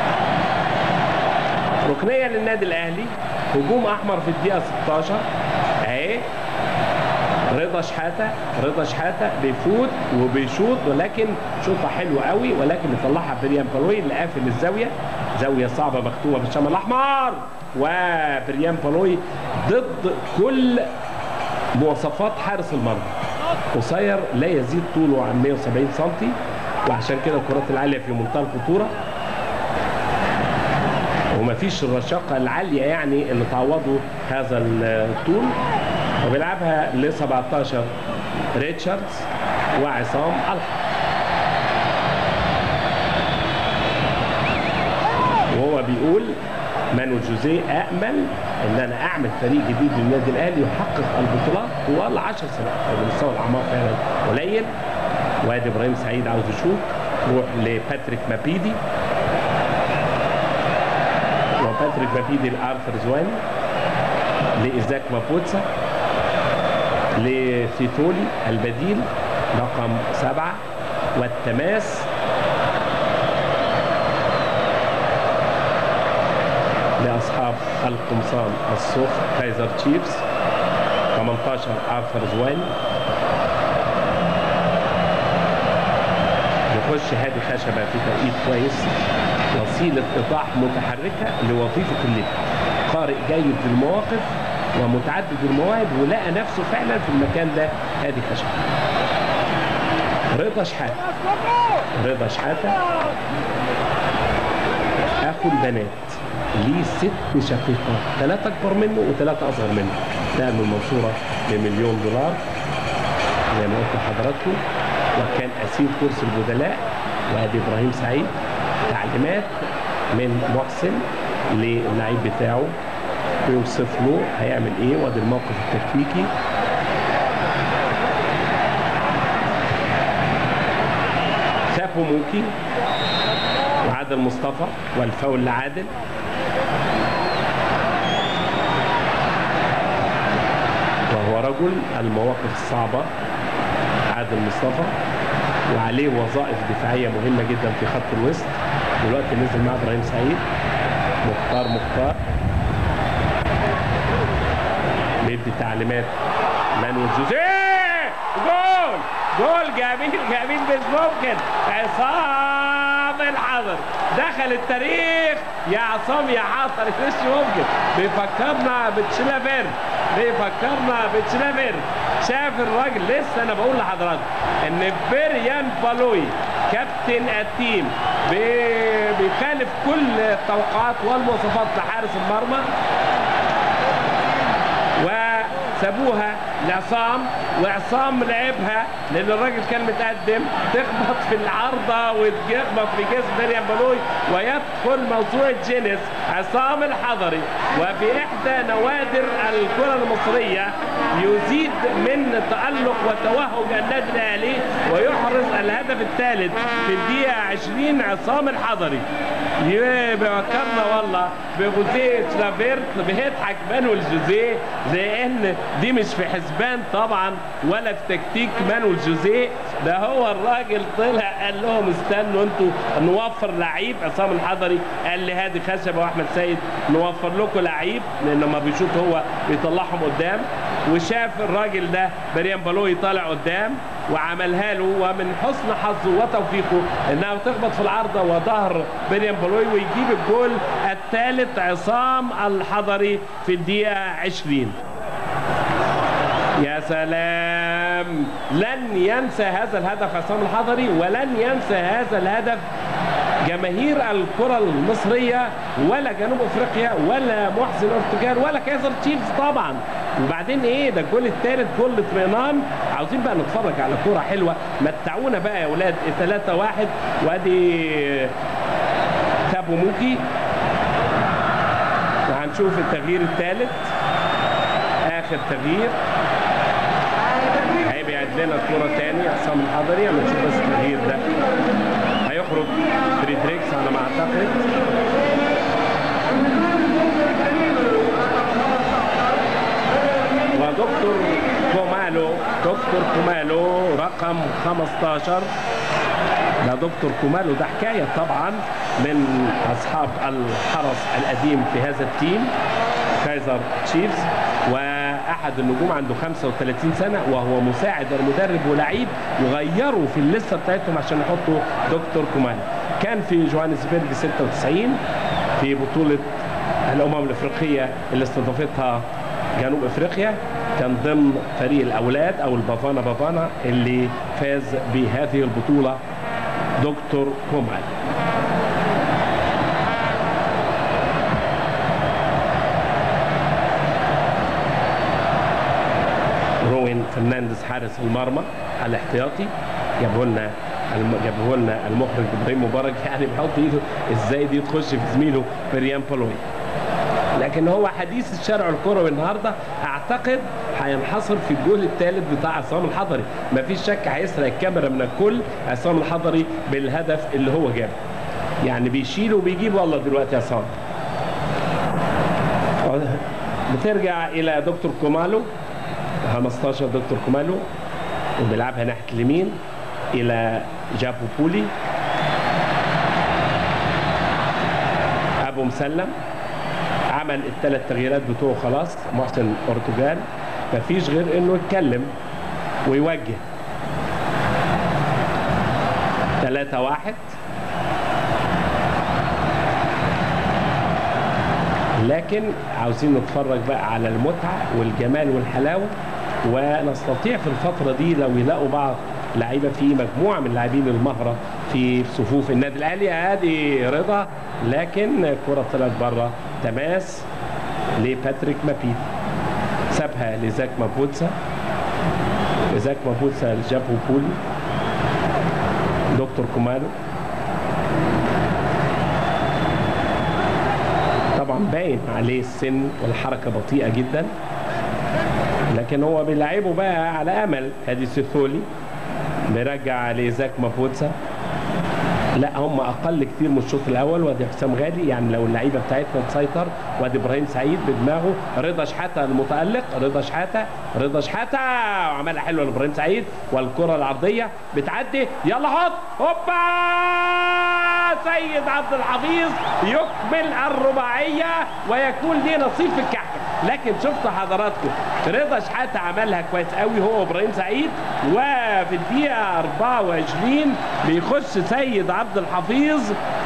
ركنيه للنادي الاهلي هجوم احمر في الدقيقه 16 اهي رضا شحاته رضا شحاته بيفوت وبيشوط ولكن شوطه حلوه قوي ولكن يطلعها بريان بالوي اللي قافل الزاويه زاويه صعبه مكتوبه بالشمال الاحمر وبريان بالوي ضد كل مواصفات حارس المرمى قصير لا يزيد طوله عن 170 سم وعشان كده الكرات العاليه في منتهى الخطوره ومفيش الرشاقه العاليه يعني اللي تعوضه هذا الطول وبيلعبها ل 17 ريتشاردز وعصام الحق وهو بيقول مانو جوزيه امل ان انا اعمل فريق جديد للنادي الاهلي يحقق البطولات طوال 10 سنوات ومستوى الاعمار فعلا قليل وادي ابراهيم سعيد عاوز يشوط روح لباتريك مابيدي وباتريك مابيدي لارثر زواني لايزاك مابوتسا لسيتولي البديل رقم سبعة والتماس لأصحاب القمصان الصف كايزر تشيفز 18 آرثر زواني يخش هادي خشبة في توقيت كويس وسيلة إيضاح متحركة لوظيفة الليل قارئ جيد للمواقف ومتعدد المواهب ولقى نفسه فعلا في المكان ده هادي خشبة رضا شحاتة رضا شحاتة أخو البنات ليه ست شقيقات ثلاثة أكبر منه وثلاثة أصغر منه ده من المنصورة بمليون دولار زي ما قلت لحضراتكم وكان أسير كرسي البدلاء وأدي إبراهيم سعيد تعليمات من محسن للعيب بتاعه بيوصف له هيعمل ايه وادي الموقف التكتيكي سابو موكي وعادل مصطفى والفاول لعادل وهو رجل المواقف الصعبة عادل مصطفى وعليه وظائف دفاعية مهمة جدا في خط الوسط دلوقتي نزل مع ابراهيم سعيد مختار مختار بيدي تعليمات مانويل جوزيه جول جول جميل جميل مش ممكن عصام الحضر دخل التاريخ يا عصام يا حاضر مش ممكن بيفكرنا بتشلافير بيفكرنا بتشلافير شاف الراجل لسه انا بقول لحضراتكم ان بيريان بالوي كابتن التيم بي- بيخالف كل التوقعات والمواصفات لحارس المرمى وسابوها لعصام وعصام لعبها لان الراجل كان متقدم تخبط في العارضه وتخبط في جسم مريم بلوي ويدخل موسوعه جينيس عصام الحضري وفي احدى نوادر الكره المصريه يزيد من تالق وتوهج النادي الاهلي ويحرز الهدف الثالث في الدقيقه 20 عصام الحضري يه- بيفكرنا والله بجوزيه ترافيرت بيضحك مانويل جوزيه زي ان دي مش في حسبان طبعا ولا في تكتيك مانويل جوزيه ده هو الراجل طلع قال لهم استنوا انتوا نوفر لعيب عصام الحضري قال لي هادي خشبه واحمد سيد نوفر لكم لعيب لان لما بيشوط هو بيطلعهم قدام وشاف الراجل ده بريان بالوي طالع قدام وعملها له ومن حسن حظه وتوفيقه انها تخبط في العارضه وظهر بريان بالوي ويجيب الجول الثالث عصام الحضري في الدقيقه 20 يا سلام لن ينسى هذا الهدف عصام الحضري ولن ينسى هذا الهدف جماهير الكرة المصرية ولا جنوب افريقيا ولا محسن البرتغال ولا كايزر تشيفز طبعا وبعدين ايه ده الجول الثالث جول اطمئنان عاوزين بقى نتفرج على كرة حلوة متعونا بقى يا اولاد 3 1 وادي تابو موكي وهنشوف التغيير الثالث اخر تغيير هيبعد لنا الكرة تاني عصام الحضري اما نشوف بس التغيير ده هيخرج فريدريكس على ما اعتقد ودكتور كومالو دكتور كومالو رقم 15 ده دكتور كومالو ده حكايه طبعا من اصحاب الحرس القديم في هذا التيم كايزر تشيفز واحد النجوم عنده 35 سنه وهو مساعد المدرب ولعيب وغيروا في الليسته بتاعتهم عشان يحطوا دكتور كومالو كان في جوهانسبرج 96 في بطوله الامم الافريقيه اللي استضافتها جنوب افريقيا كان ضمن فريق الاولاد او البافانا بافانا اللي فاز بهذه البطوله دكتور كومال روين فرنانديز حارس المرمى الاحتياطي جابه لنا الم... جابه لنا المخرج ابراهيم مبارك يعني بيحط ايده ازاي دي تخش في زميله مريم بالوي لكن هو حديث الشارع الكروي النهارده اعتقد هينحصر في الجول الثالث بتاع عصام الحضري مفيش شك هيسرق الكاميرا من الكل عصام الحضري بالهدف اللي هو جابه يعني بيشيل وبيجيب والله دلوقتي عصام بترجع الى دكتور كومالو 15 دكتور كومالو وبيلعبها ناحيه اليمين الى جابو بولي ابو مسلم عمل الثلاث تغييرات بتوعه خلاص محسن برتغال مفيش غير انه يتكلم ويوجه ثلاثة واحد لكن عاوزين نتفرج بقى على المتعة والجمال والحلاوة ونستطيع في الفترة دي لو يلاقوا بعض لعيبة في مجموعة من اللاعبين المهرة في صفوف النادي الأهلي ادي رضا لكن الكرة طلعت بره تماس لباتريك مابيد سابها لزاك مابوتسا زاك مابوتسا لجابو بولي دكتور كومالو طبعا باين عليه السن والحركه بطيئه جدا لكن هو بيلعبه بقى على امل ادي سيثولي بيرجع لزاك مابوتسا لا هم اقل كتير من الشوط الاول وادي حسام غالي يعني لو اللعيبه بتاعتنا تسيطر وادي ابراهيم سعيد بدماغه رضا شحاته المتالق رضا شحاته رضا شحاته وعملها حلوه لابراهيم سعيد والكره العرضيه بتعدي يلا حط هوبا سيد عبد الحفيظ يكمل الرباعيه ويكون ليه نصيب في الكعكه لكن شفتوا حضراتكم رضا شحاته عملها كويس قوي هو وابراهيم سعيد وفي الدقيقه 24 بيخش سيد عبد الحفيظ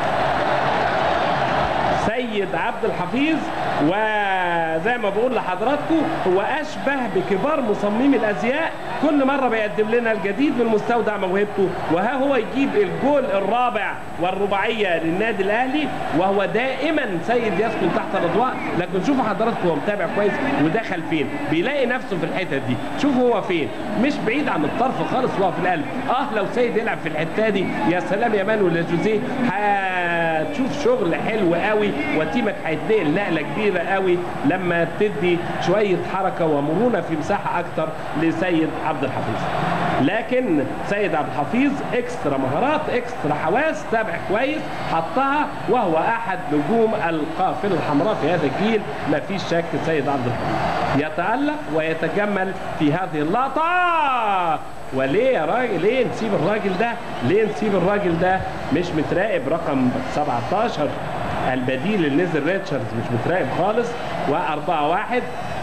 سيد عبد الحفيظ وزي ما بقول لحضراتكم هو اشبه بكبار مصممي الازياء كل مره بيقدم لنا الجديد من مستودع موهبته وها هو يجيب الجول الرابع والرباعيه للنادي الاهلي وهو دائما سيد يسكن تحت الاضواء لكن شوفوا حضراتكم هو متابع كويس ودخل فين بيلاقي نفسه في الحته دي شوفوا هو فين مش بعيد عن الطرف خالص وهو في القلب اه لو سيد يلعب في الحته دي يا سلام يا مانويل يا جوزيه هتشوف شغل حلو قوي وتيمك هيتنقل نقله كبيره قوي لما تدي شويه حركه ومرونه في مساحه اكتر لسيد عبد الحفيظ لكن سيد عبد الحفيظ اكسترا مهارات اكسترا حواس تابع كويس حطها وهو احد نجوم القافله الحمراء في هذا الجيل ما فيش شك سيد عبد الحفيظ يتالق ويتجمل في هذه اللقطه وليه يا راجل ليه نسيب الراجل ده ليه نسيب الراجل ده مش متراقب رقم 17 البديل اللي نزل ريتشاردز مش متراقب خالص و4 1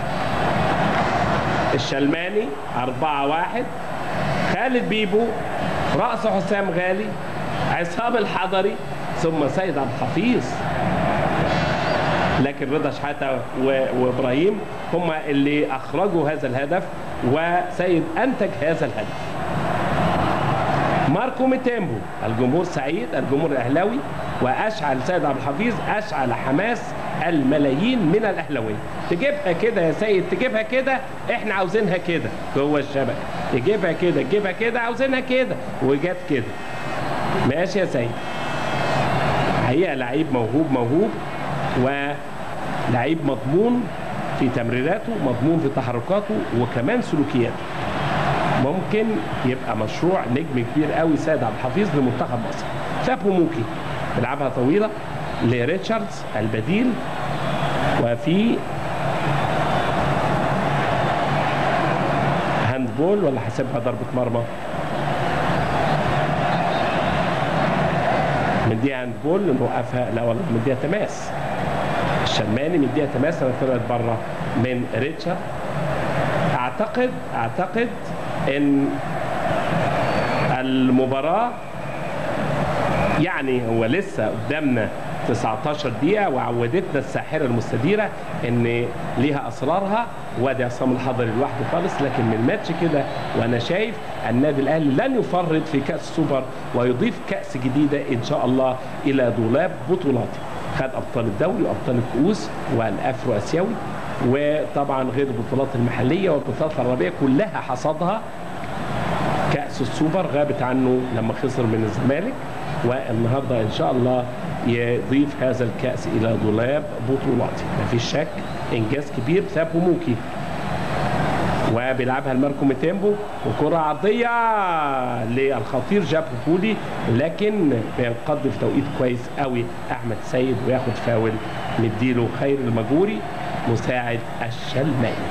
الشلماني 4 1 خالد بيبو رأس حسام غالي عصام الحضري ثم سيد عبد الحفيظ لكن رضا شحاته وابراهيم هم اللي اخرجوا هذا الهدف وسيد انتج هذا الهدف ماركو ميتيمبو الجمهور سعيد الجمهور الاهلاوي واشعل سيد عبد الحفيظ اشعل حماس الملايين من الاهلاويه تجيبها كده يا سيد تجيبها كده احنا عاوزينها كده جوه الشبكه تجيبها كده تجيبها كده عاوزينها كده وجت كده ماشي يا سيد حقيقه لعيب موهوب موهوب ولعيب مضمون في تمريراته مضمون في تحركاته وكمان سلوكياته ممكن يبقى مشروع نجم كبير قوي سيد عبد الحفيظ لمنتخب مصر شافه موكي بيلعبها طويله لريتشاردز البديل وفي هاندبول ولا حاسبها ضربه مرمى مديها هاندبول نوقفها لا والله مديها تماس الشلماني مديها تماس انا طلعت بره من ريتشارد اعتقد اعتقد ان المباراه يعني هو لسه قدامنا 19 دقيقة وعودتنا الساحرة المستديرة ان ليها اسرارها وادي عصام الحضري لوحده خالص لكن من ماتش كده وانا شايف النادي الاهلي لن يفرط في كاس السوبر ويضيف كاس جديدة ان شاء الله الى دولاب بطولاته خد ابطال الدوري وابطال الكؤوس والافرو اسيوي وطبعا غير البطولات المحلية والبطولات العربية كلها حصدها كأس السوبر غابت عنه لما خسر من الزمالك والنهارده ان شاء الله يضيف هذا الكأس إلى دولاب بطولاته مفيش شك إنجاز كبير سابه موكي وبيلعبها الماركو ميتيمبو وكرة عرضية للخطير جاب بولي لكن بينقض في توقيت كويس قوي أحمد سيد وياخد فاول مديله خير المجوري مساعد الشلماني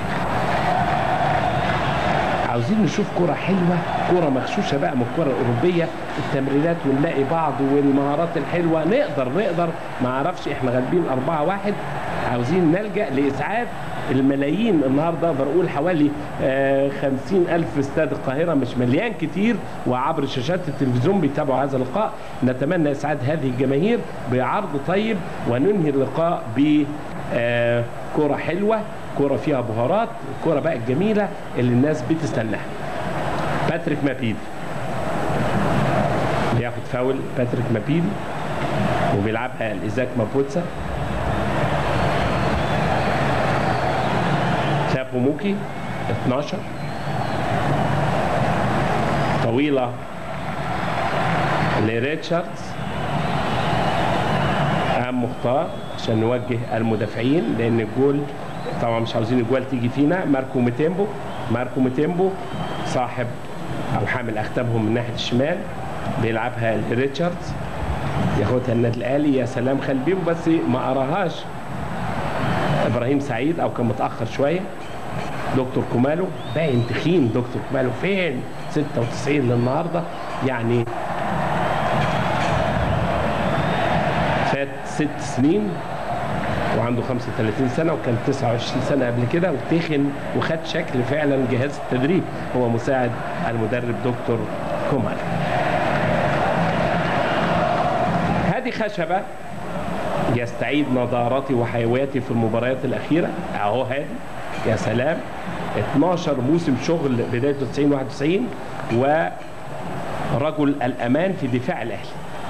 عاوزين نشوف كرة حلوة كرة مغشوشة بقى من الكرة الأوروبية التمريرات ونلاقي بعض والمهارات الحلوة نقدر نقدر ما اعرفش احنا غالبين 4 واحد عاوزين نلجأ لإسعاف الملايين النهارده اقدر اقول حوالي آه خمسين الف استاد القاهره مش مليان كتير وعبر شاشات التلفزيون بيتابعوا هذا اللقاء نتمنى اسعاد هذه الجماهير بعرض طيب وننهي اللقاء ب آه كرة حلوة كرة فيها بهارات الكرة بقى الجميلة اللي الناس بتستناها باتريك مابيدي بياخد فاول باتريك مابيدي وبيلعبها الإيزاك مابوتسا شافوا موكي 12 طويلة لريتشاردز أهم مختار عشان نوجه المدافعين لأن الجول طبعا مش عاوزين الجوال تيجي فينا ماركو ميتيمبو ماركو ميتيمبو صاحب او حامل اختامهم من ناحيه الشمال بيلعبها ريتشاردز ياخدها النادي الاهلي يا سلام خلبيبو بس ما اراهاش ابراهيم سعيد او كان متاخر شويه دكتور كومالو باين تخين دكتور كومالو فين 96 للنهارده يعني فات ست سنين وعنده 35 سنة وكان 29 سنة قبل كده وتخن وخد شكل فعلا جهاز التدريب هو مساعد المدرب دكتور كومال هذه خشبة يستعيد نضارتي وحيويتي في المباريات الأخيرة أهو هادي يا سلام 12 موسم شغل بداية 90 91 ورجل الأمان في دفاع الأهلي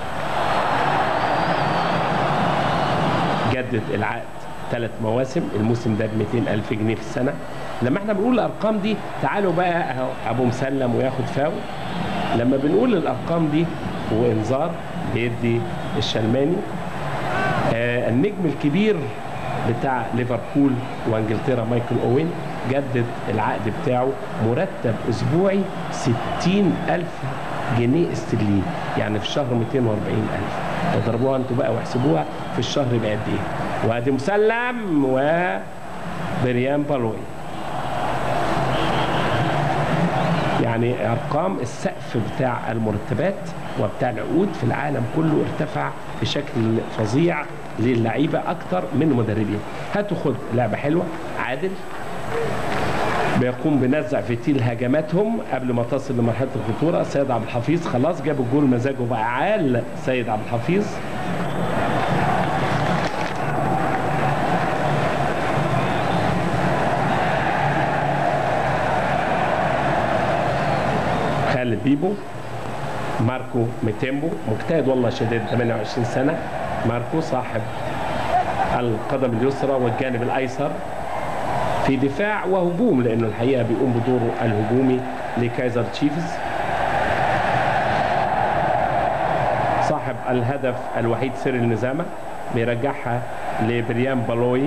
جدد العقد ثلاث مواسم الموسم ده ب 200 ألف جنيه في السنة لما احنا بنقول الأرقام دي تعالوا بقى اهو أبو مسلم وياخد فاول لما بنقول الأرقام دي وإنذار بيدي الشلماني آه النجم الكبير بتاع ليفربول وانجلترا مايكل اوين جدد العقد بتاعه مرتب اسبوعي 60 الف جنيه استرليني يعني في الشهر 240 الف اضربوها انتوا بقى واحسبوها في الشهر بقد ايه وادي مسلم وبريان بالوي يعني ارقام السقف بتاع المرتبات وبتاع العقود في العالم كله ارتفع بشكل فظيع للعيبه اكتر من المدربين هاتوا خد لعبه حلوه عادل بيقوم بنزع فتيل هجماتهم قبل ما تصل لمرحله الخطوره سيد عبد الحفيظ خلاص جاب الجول مزاجه بقى عال سيد عبد الحفيظ خالد بيبو ماركو ميتيمبو مجتهد والله شديد 28 سنة ماركو صاحب القدم اليسرى والجانب الأيسر في دفاع وهجوم لأنه الحقيقة بيقوم بدوره الهجومي لكايزر تشيفز صاحب الهدف الوحيد سيريل نزامة بيرجعها لبريان بالوي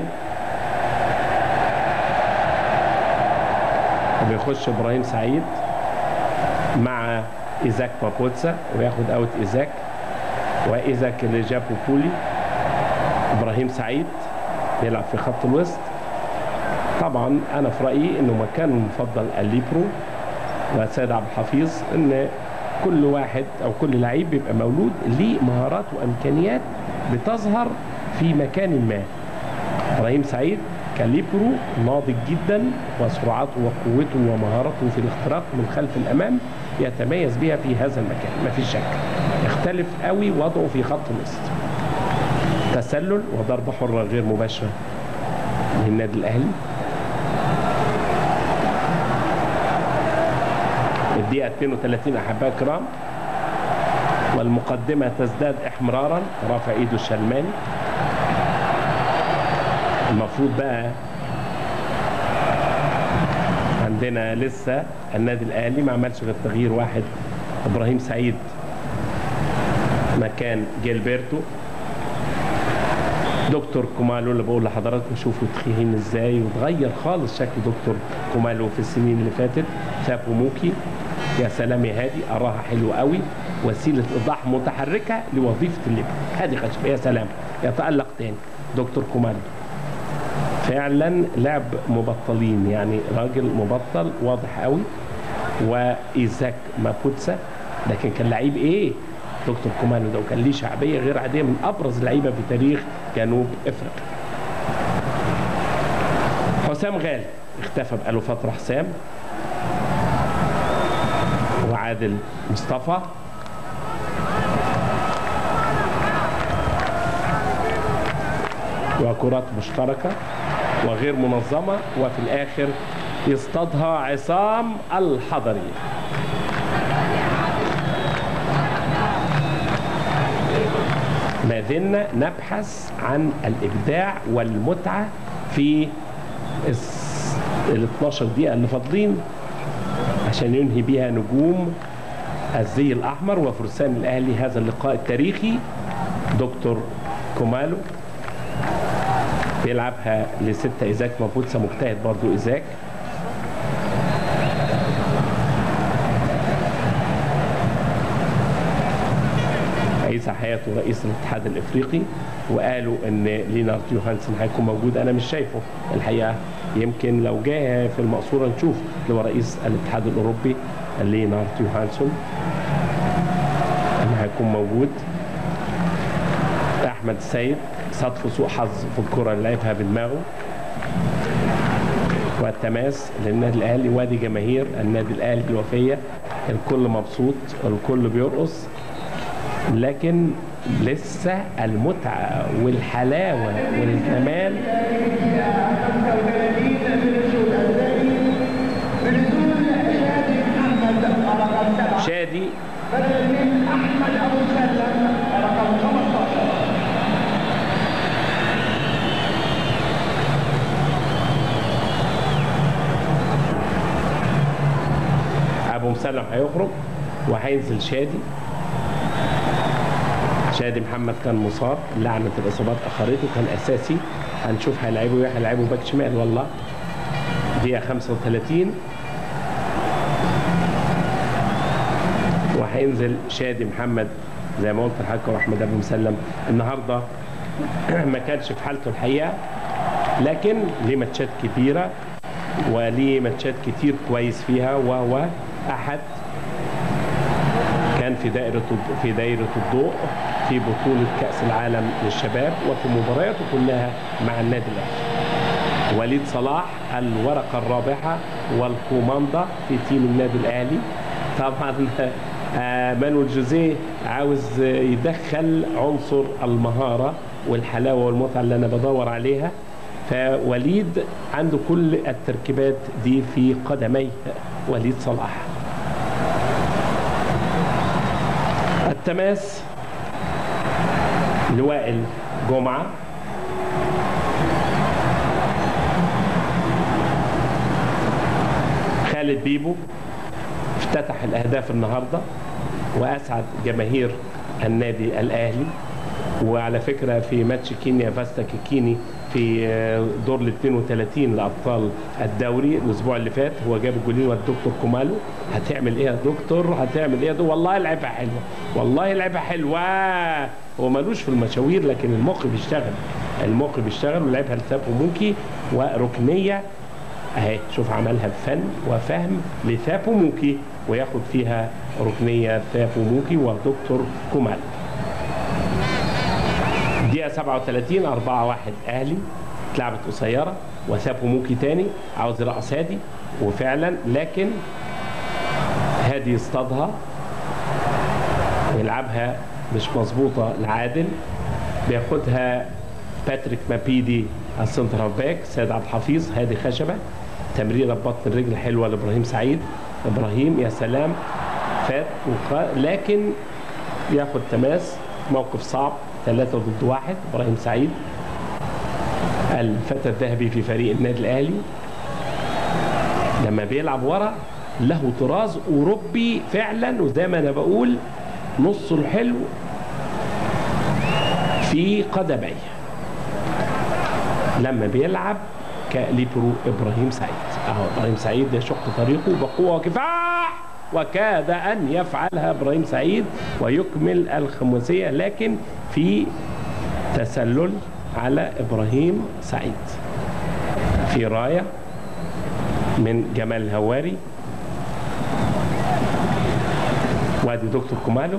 وبيخش ابراهيم سعيد مع ايزاك بابوتسا وياخد اوت ايزاك وايزاك اللي جابه بولي ابراهيم سعيد بيلعب في خط الوسط طبعا انا في رايي انه مكانه المفضل الليبرو وسيد عبد الحفيظ ان كل واحد او كل لعيب بيبقى مولود ليه مهارات وامكانيات بتظهر في مكان ما ابراهيم سعيد كاليبرو ناضج جدا وسرعته وقوته ومهارته في الاختراق من خلف الامام يتميز بها في هذا المكان ما فيش شك يختلف قوي وضعه في خط الوسط تسلل وضربه حره غير مباشره للنادي الاهلي الدقيقه 32 احبائي الكرام والمقدمه تزداد احمرارا رافع ايده الشلماني المفروض بقى عندنا لسه النادي الاهلي ما عملش غير تغيير واحد ابراهيم سعيد مكان جيلبرتو دكتور كومالو اللي بقول لحضراتكم شوفوا تخين ازاي وتغير خالص شكل دكتور كومالو في السنين اللي فاتت سابو موكي يا سلام يا هادي اراها حلوه قوي وسيله ايضاح متحركه لوظيفه الليبر هادي خشب يا سلام يتالق تاني دكتور كومالو فعلا لعب مبطلين يعني راجل مبطل واضح قوي وايزاك مابوتسا لكن كان لعيب ايه دكتور كومانو ده وكان ليه شعبيه غير عاديه من ابرز اللعيبه في تاريخ جنوب افريقيا حسام غالي اختفى بقاله فتره حسام وعادل مصطفى وكرات مشتركة وغير منظمة وفي الآخر يصطادها عصام الحضري ما زلنا نبحث عن الإبداع والمتعة في ال 12 دقيقة اللي فاضلين عشان ينهي بيها نجوم الزي الأحمر وفرسان الأهلي هذا اللقاء التاريخي دكتور كومالو بيلعبها لستة إيزاك مابوتسا مجتهد برضو إيزاك عيسى حياته رئيس الاتحاد الافريقي وقالوا ان لينارد يوهانسن هيكون موجود انا مش شايفه الحقيقه يمكن لو جه في المقصوره نشوف اللي هو رئيس الاتحاد الاوروبي لينارد يوهانسون انه هيكون موجود احمد السيد صدفه سوء حظ في الكره اللي لعبها بدماغه والتماس للنادي الاهلي وادي جماهير النادي الاهلي الوفيه الكل مبسوط الكل بيرقص لكن لسه المتعه والحلاوه والجمال شادي احمد ابو سلم رقم 15 ابو مسلم هيخرج وهينزل شادي شادي محمد كان مصاب لعنه الاصابات اخرته كان اساسي هنشوف هيلعبه ايه هيلعبه باك شمال والله دقيقه 35 وهينزل شادي محمد زي ما قلت لحضرتك واحمد ابو مسلم النهارده ما كانش في حالته الحقيقه لكن ليه ماتشات كبيره وليه ماتشات كتير كويس فيها وهو احد كان في دائرة في دائرة الضوء في بطولة كأس العالم للشباب وفي مبارياته كلها مع النادي الأهلي. وليد صلاح الورقة الرابحة والكوماندا في تيم النادي الأهلي. طبعا آه، مانويل جوزيه عاوز يدخل عنصر المهارة والحلاوة والمتعة اللي أنا بدور عليها فوليد عنده كل التركيبات دي في قدميه وليد صلاح التماس لوائل جمعة خالد بيبو افتتح الأهداف النهاردة وأسعد جماهير النادي الأهلي وعلى فكرة في ماتش كينيا فاستا كيكيني في دور ال 32 لابطال الدوري الاسبوع اللي فات هو جاب الجولين والدكتور كومالو هتعمل ايه يا دكتور هتعمل ايه يا دكتور والله لعبها حلوه والله لعبها حلوه هو ملوش في المشاوير لكن المخ بيشتغل المخ بيشتغل ولعبها لتابو موكي وركنيه اهي شوف عملها بفن وفهم لثابو موكي وياخد فيها ركنيه ثابو موكي ودكتور كومالو دقيقة 37 4 1 أهلي اتلعبت قصيرة وثابوا موكي تاني عاوز يرقص هادي وفعلا لكن هادي يصطادها ويلعبها مش مظبوطة لعادل بياخدها باتريك مابيدي السنتر هاف باك سيد عبد الحفيظ هادي خشبة تمريرة ببطن الرجل حلوة لإبراهيم سعيد إبراهيم يا سلام فات وخ... لكن ياخد تماس موقف صعب ثلاثة ضد واحد إبراهيم سعيد الفتى الذهبي في فريق النادي الأهلي لما بيلعب ورا له طراز أوروبي فعلا وزي ما أنا بقول نصه الحلو في قدميه لما بيلعب كليبرو إبراهيم سعيد أهو إبراهيم سعيد يشق طريقه بقوة وكفاح وكاد أن يفعلها إبراهيم سعيد ويكمل الخماسية لكن في تسلل على إبراهيم سعيد في راية من جمال الهواري وادي دكتور كومالو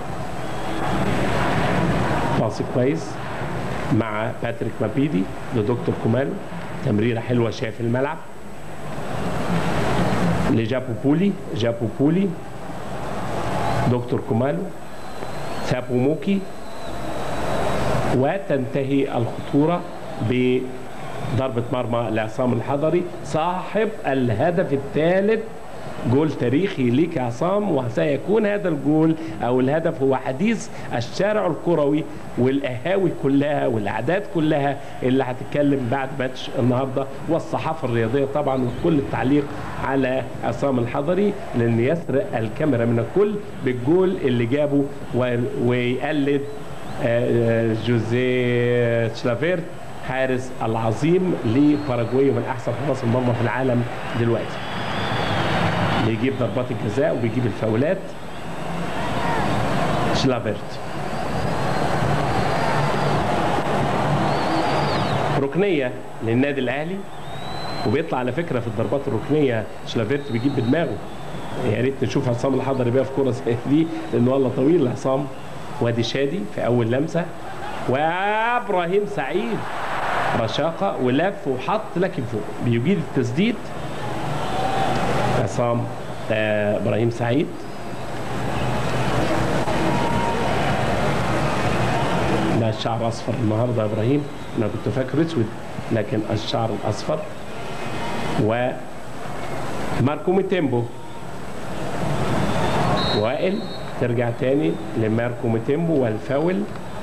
باصي كويس مع باتريك مابيدي لدكتور كومالو تمريره حلوه شاف الملعب لجابو بولي جابو بولي دكتور كومالو ثابو موكي وتنتهي الخطورة بضربة مرمى لعصام الحضري صاحب الهدف الثالث جول تاريخي ليك يا عصام وسيكون هذا الجول او الهدف هو حديث الشارع الكروي والقهاوي كلها والاعداد كلها اللي هتتكلم بعد ماتش النهارده والصحافه الرياضيه طبعا وكل التعليق على عصام الحضري لان يسرق الكاميرا من الكل بالجول اللي جابه ويقلد جوزيه شلافيرت حارس العظيم لباراجواي من احسن حراس المرمى في العالم دلوقتي بيجيب ضربات الجزاء وبيجيب الفاولات شلافيرت ركنيه للنادي الاهلي وبيطلع على فكره في الضربات الركنيه شلافيرت بيجيب بدماغه يا ريت نشوف عصام الحضري بقى في كوره زي دي لان والله طويل عصام وادي شادي في اول لمسه وابراهيم سعيد رشاقه ولف وحط لكن فوق بيجيد التسديد عصام آه ابراهيم سعيد لا الشعر اصفر النهارده يا ابراهيم انا كنت فاكره اسود لكن الشعر الاصفر و ماركو ميتيمبو وائل ترجع تاني لماركو ميتيمبو والفاول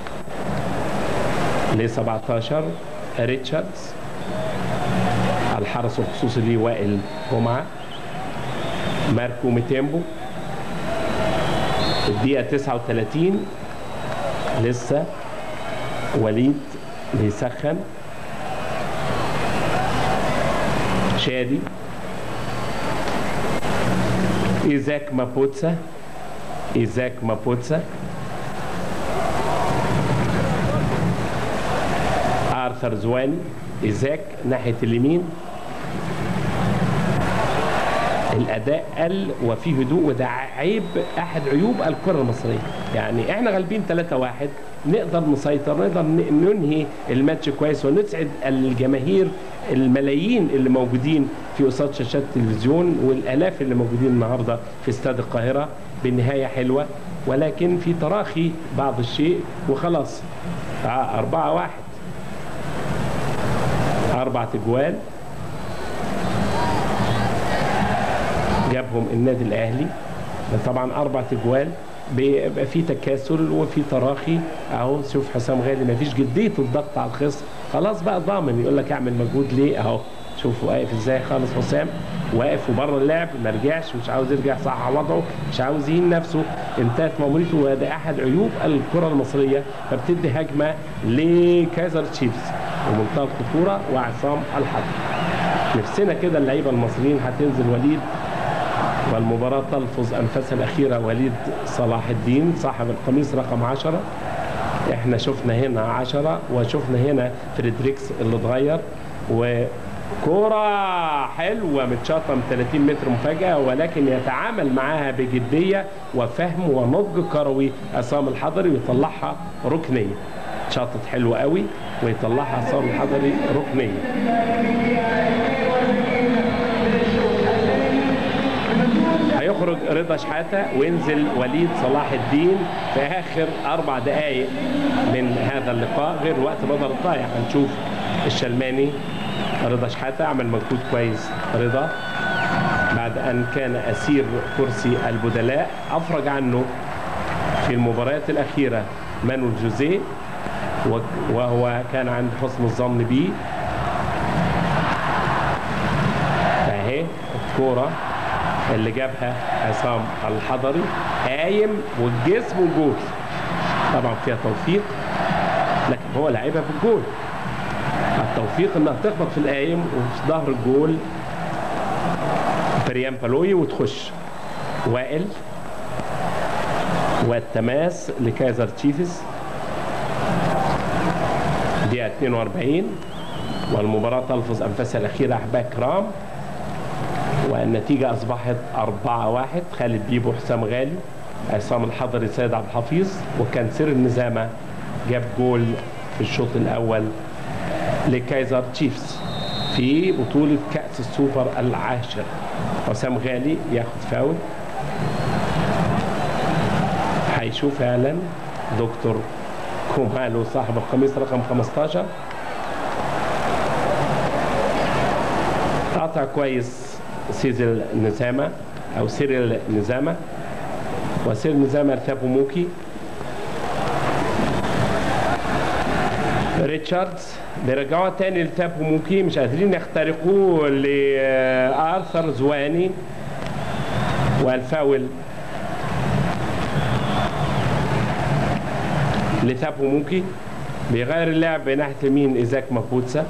ل 17 ريتشاردز الحرس الخصوصي ليه وائل جمعه ماركو ميتيمبو الدقيقة 39 لسه وليد بيسخن شادي إيزاك مابوتسا إيزاك مابوتسا آرثر زواني إيزاك ناحية اليمين الاداء قل وفي هدوء وده عيب احد عيوب الكره المصريه يعني احنا غالبين 3 1 نقدر نسيطر نقدر ننهي الماتش كويس ونسعد الجماهير الملايين اللي موجودين في قصاد شاشات التلفزيون والالاف اللي موجودين النهارده في استاد القاهره بنهايه حلوه ولكن في تراخي بعض الشيء وخلاص 4 1 أربعة أجوال جابهم النادي الاهلي طبعا اربع تجوال بيبقى في تكاسل وفي تراخي اهو شوف حسام غالي ما فيش جديه الضغط على الخصم خلاص بقى ضامن يقول لك اعمل مجهود ليه اهو شوف واقف ازاي خالص حسام واقف وبره اللعب ما رجعش مش عاوز يرجع صح وضعه مش عاوز يهين نفسه انتهت مأموريته وده احد عيوب الكره المصريه فبتدي هجمه لكايزر تشيفز ومنتهى الخطوره وعصام الحضر نفسنا كده اللعيبه المصريين هتنزل وليد والمباراة تلفظ أنفاسها الأخيرة وليد صلاح الدين صاحب القميص رقم 10 احنا شفنا هنا 10 وشفنا هنا فريدريكس اللي اتغير وكرة حلوة متشاطة من 30 متر مفاجأة ولكن يتعامل معاها بجدية وفهم ونضج كروي عصام الحضري ويطلعها ركنية شاطت حلوة قوي ويطلعها عصام الحضري ركنية هيخرج رضا شحاته وينزل وليد صلاح الدين في اخر اربع دقائق من هذا اللقاء غير وقت بدل الضايع هنشوف الشلماني رضا شحاته عمل مجهود كويس رضا بعد ان كان اسير كرسي البدلاء افرج عنه في المباريات الاخيره مانويل جوزيه وهو كان عند حسن الظن بيه اهي الكوره اللي جابها عصام الحضري قايم والجسم والجول طبعا فيها توفيق لكن هو لعبها في الجول التوفيق انها تخبط في القايم وفي ظهر الجول فريان بالوي وتخش وائل والتماس لكايزر تشيفز دقيقة 42 والمباراة تلفظ أنفاسها الأخيرة أحباب كرام والنتيجة أصبحت 4 1 خالد بيبو حسام غالي عصام الحضري سيد عبد الحفيظ وكان سر النزامة جاب جول في الشوط الأول لكايزر تشيفز في بطولة كأس السوبر العاشر حسام غالي ياخد فاول هيشوف فعلا دكتور كومالو صاحب القميص رقم 15 قطع كويس سيزل نزامة أو سيريل نزامة وسيريل نزامة ارتابو موكي ريتشاردز بيرجعوها تاني لتابو موكي مش قادرين يخترقوه لآرثر زواني والفاول لتابو موكي بيغير اللعب ناحية اليمين إيزاك مابوتسا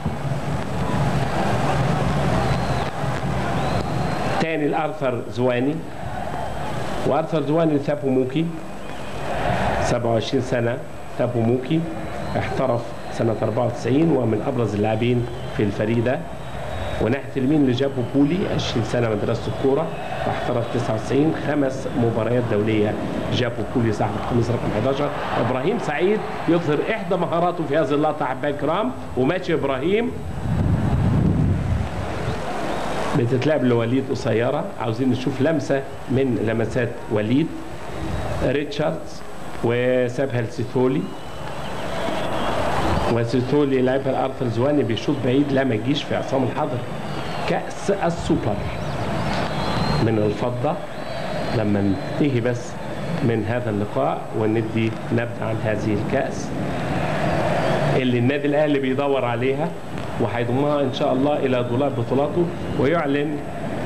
تاني لارثر زواني وارثر زواني تابو موكي 27 سنه تابو موكي احترف سنه 94 ومن ابرز اللاعبين في الفريق ده وناحيه اليمين اللي جابوا بولي 20 سنه مدرسه الكوره واحترف 99 خمس مباريات دوليه جابوا بولي صاحب الخميس رقم 11 ابراهيم سعيد يظهر احدى مهاراته في هذه اللقطه احبائي الكرام وماشي ابراهيم بتتلعب لوليد قصيره عاوزين نشوف لمسه من لمسات وليد ريتشاردز وسابها لسيتولي وسيتولي لعبها لارثر زواني بيشوط بعيد لا ما تجيش في عصام الحضر كاس السوبر من الفضه لما ننتهي بس من هذا اللقاء وندي نبذه عن هذه الكاس اللي النادي الاهلي بيدور عليها وهيضمها ان شاء الله الى دولار بطولاته ويعلن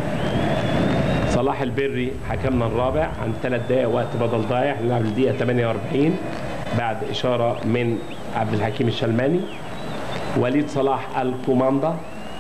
صلاح البري حكمنا الرابع عن ثلاث دقائق وقت بدل ضايع نلعب الدقيقه 48 بعد اشاره من عبد الحكيم الشلماني وليد صلاح الكوماندا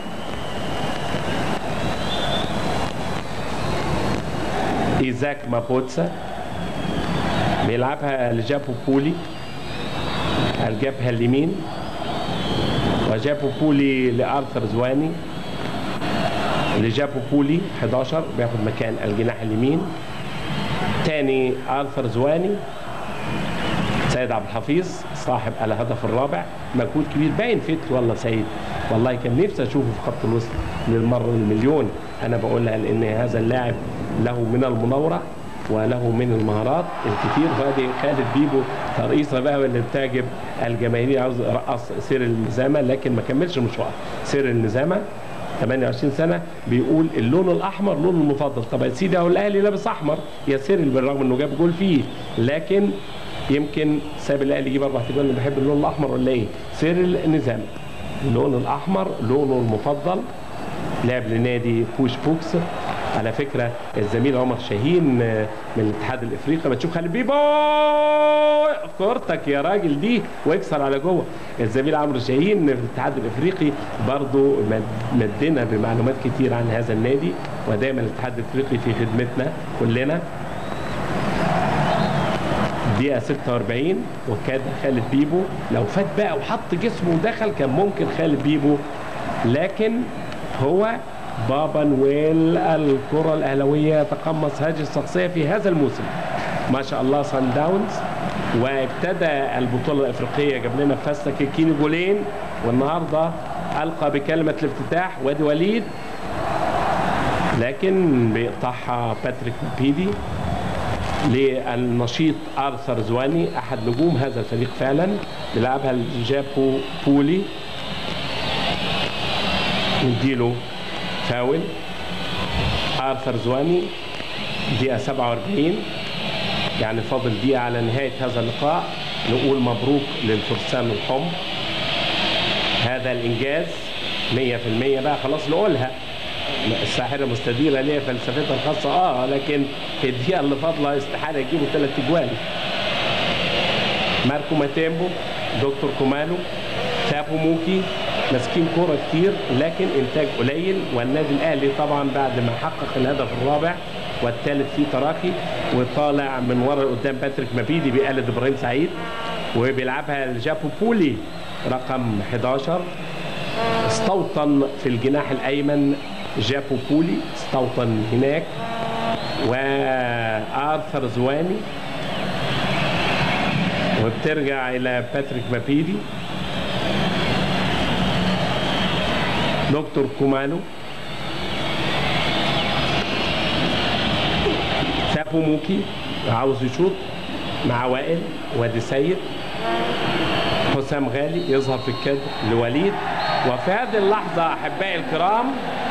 ايزاك مابوتسا بيلعبها لجابو بولي الجبهه اليمين وجابوا بولي لارثر زواني اللي جابوا بولي 11 بياخد مكان الجناح اليمين تاني ارثر زواني سيد عبد الحفيظ صاحب الهدف الرابع مجهود كبير باين فت والله سيد والله كان نفسي اشوفه في خط الوسط للمره المليون انا بقولها لان هذا اللاعب له من المناوره وله من المهارات الكثير وادي خالد بيبو ترقيصه بقى واللي بتعجب الجماهير عاوز رقص سير النزامه لكن ما كملش المشوار سير النزامه 28 سنه بيقول اللون الاحمر لونه المفضل طب يا سيدي اهو الاهلي لابس احمر يا سيرل بالرغم انه جاب جول فيه لكن يمكن ساب الاهلي يجيب اربع تجوان اللي بيحب اللون الاحمر ولا ايه؟ سيرل نظام اللون الاحمر لونه المفضل لعب لنادي بوش بوكس على فكره الزميل عمر شاهين من الاتحاد الافريقي ما تشوف خالد بيبو كورتك يا راجل دي واكسر على جوه الزميل عمرو شاهين في الاتحاد الافريقي برضو مدنا بمعلومات كتير عن هذا النادي ودايما الاتحاد الافريقي في خدمتنا كلنا دقيقة 46 وكاد خالد بيبو لو فات بقى وحط جسمه ودخل كان ممكن خالد بيبو لكن هو بابا نويل الكرة الأهلوية تقمص هذه الشخصية في هذا الموسم ما شاء الله سان داونز وابتدى البطولة الأفريقية جاب لنا فاستا كيكيني جولين والنهاردة ألقى بكلمة الافتتاح وادي وليد لكن بيقطعها باتريك مابيدي للنشيط ارثر زواني احد نجوم هذا الفريق فعلا بيلعبها الجابو بولي نديله فاول ارثر زواني دقيقه 47 يعني فاضل دقيقه على نهايه هذا اللقاء نقول مبروك للفرسان الحمر هذا الانجاز 100% بقى خلاص نقولها الساحره مستديره ليها فلسفتها الخاصه اه لكن في الدقيقه اللي فاضله استحاله يجيبوا ثلاث اجوال ماركو ماتيمبو دكتور كومالو تابو موكي ماسكين كوره كتير لكن انتاج قليل والنادي الاهلي طبعا بعد ما حقق الهدف الرابع والثالث في تراخي وطالع من ورا قدام باتريك مابيدي بيقلد ابراهيم سعيد وبيلعبها الجابو بولي رقم 11 استوطن في الجناح الايمن جابو بولي استوطن هناك وارثر زواني وبترجع الى باتريك مابيدي دكتور كومالو سابو موكي عاوز يشوط مع وائل وادي سيد حسام غالي يظهر في الكادر لوليد وفي هذه اللحظة أحبائي الكرام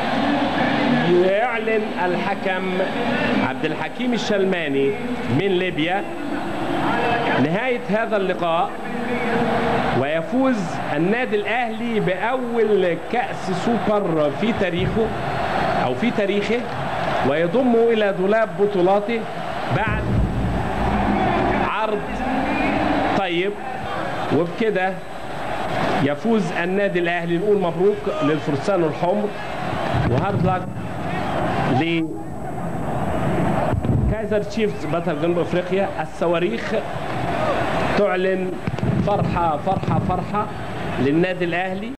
يعلن الحكم عبد الحكيم الشلماني من ليبيا نهاية هذا اللقاء ويفوز النادي الأهلي بأول كأس سوبر في تاريخه أو في تاريخه ويضمه إلى دولاب بطولاته بعد عرض طيب وبكده يفوز النادي الاهلي نقول مبروك للفرسان الحمر وهارد لك ل كايزر تشيفز بطل جنوب افريقيا الصواريخ تعلن فرحه فرحه فرحه للنادي الاهلي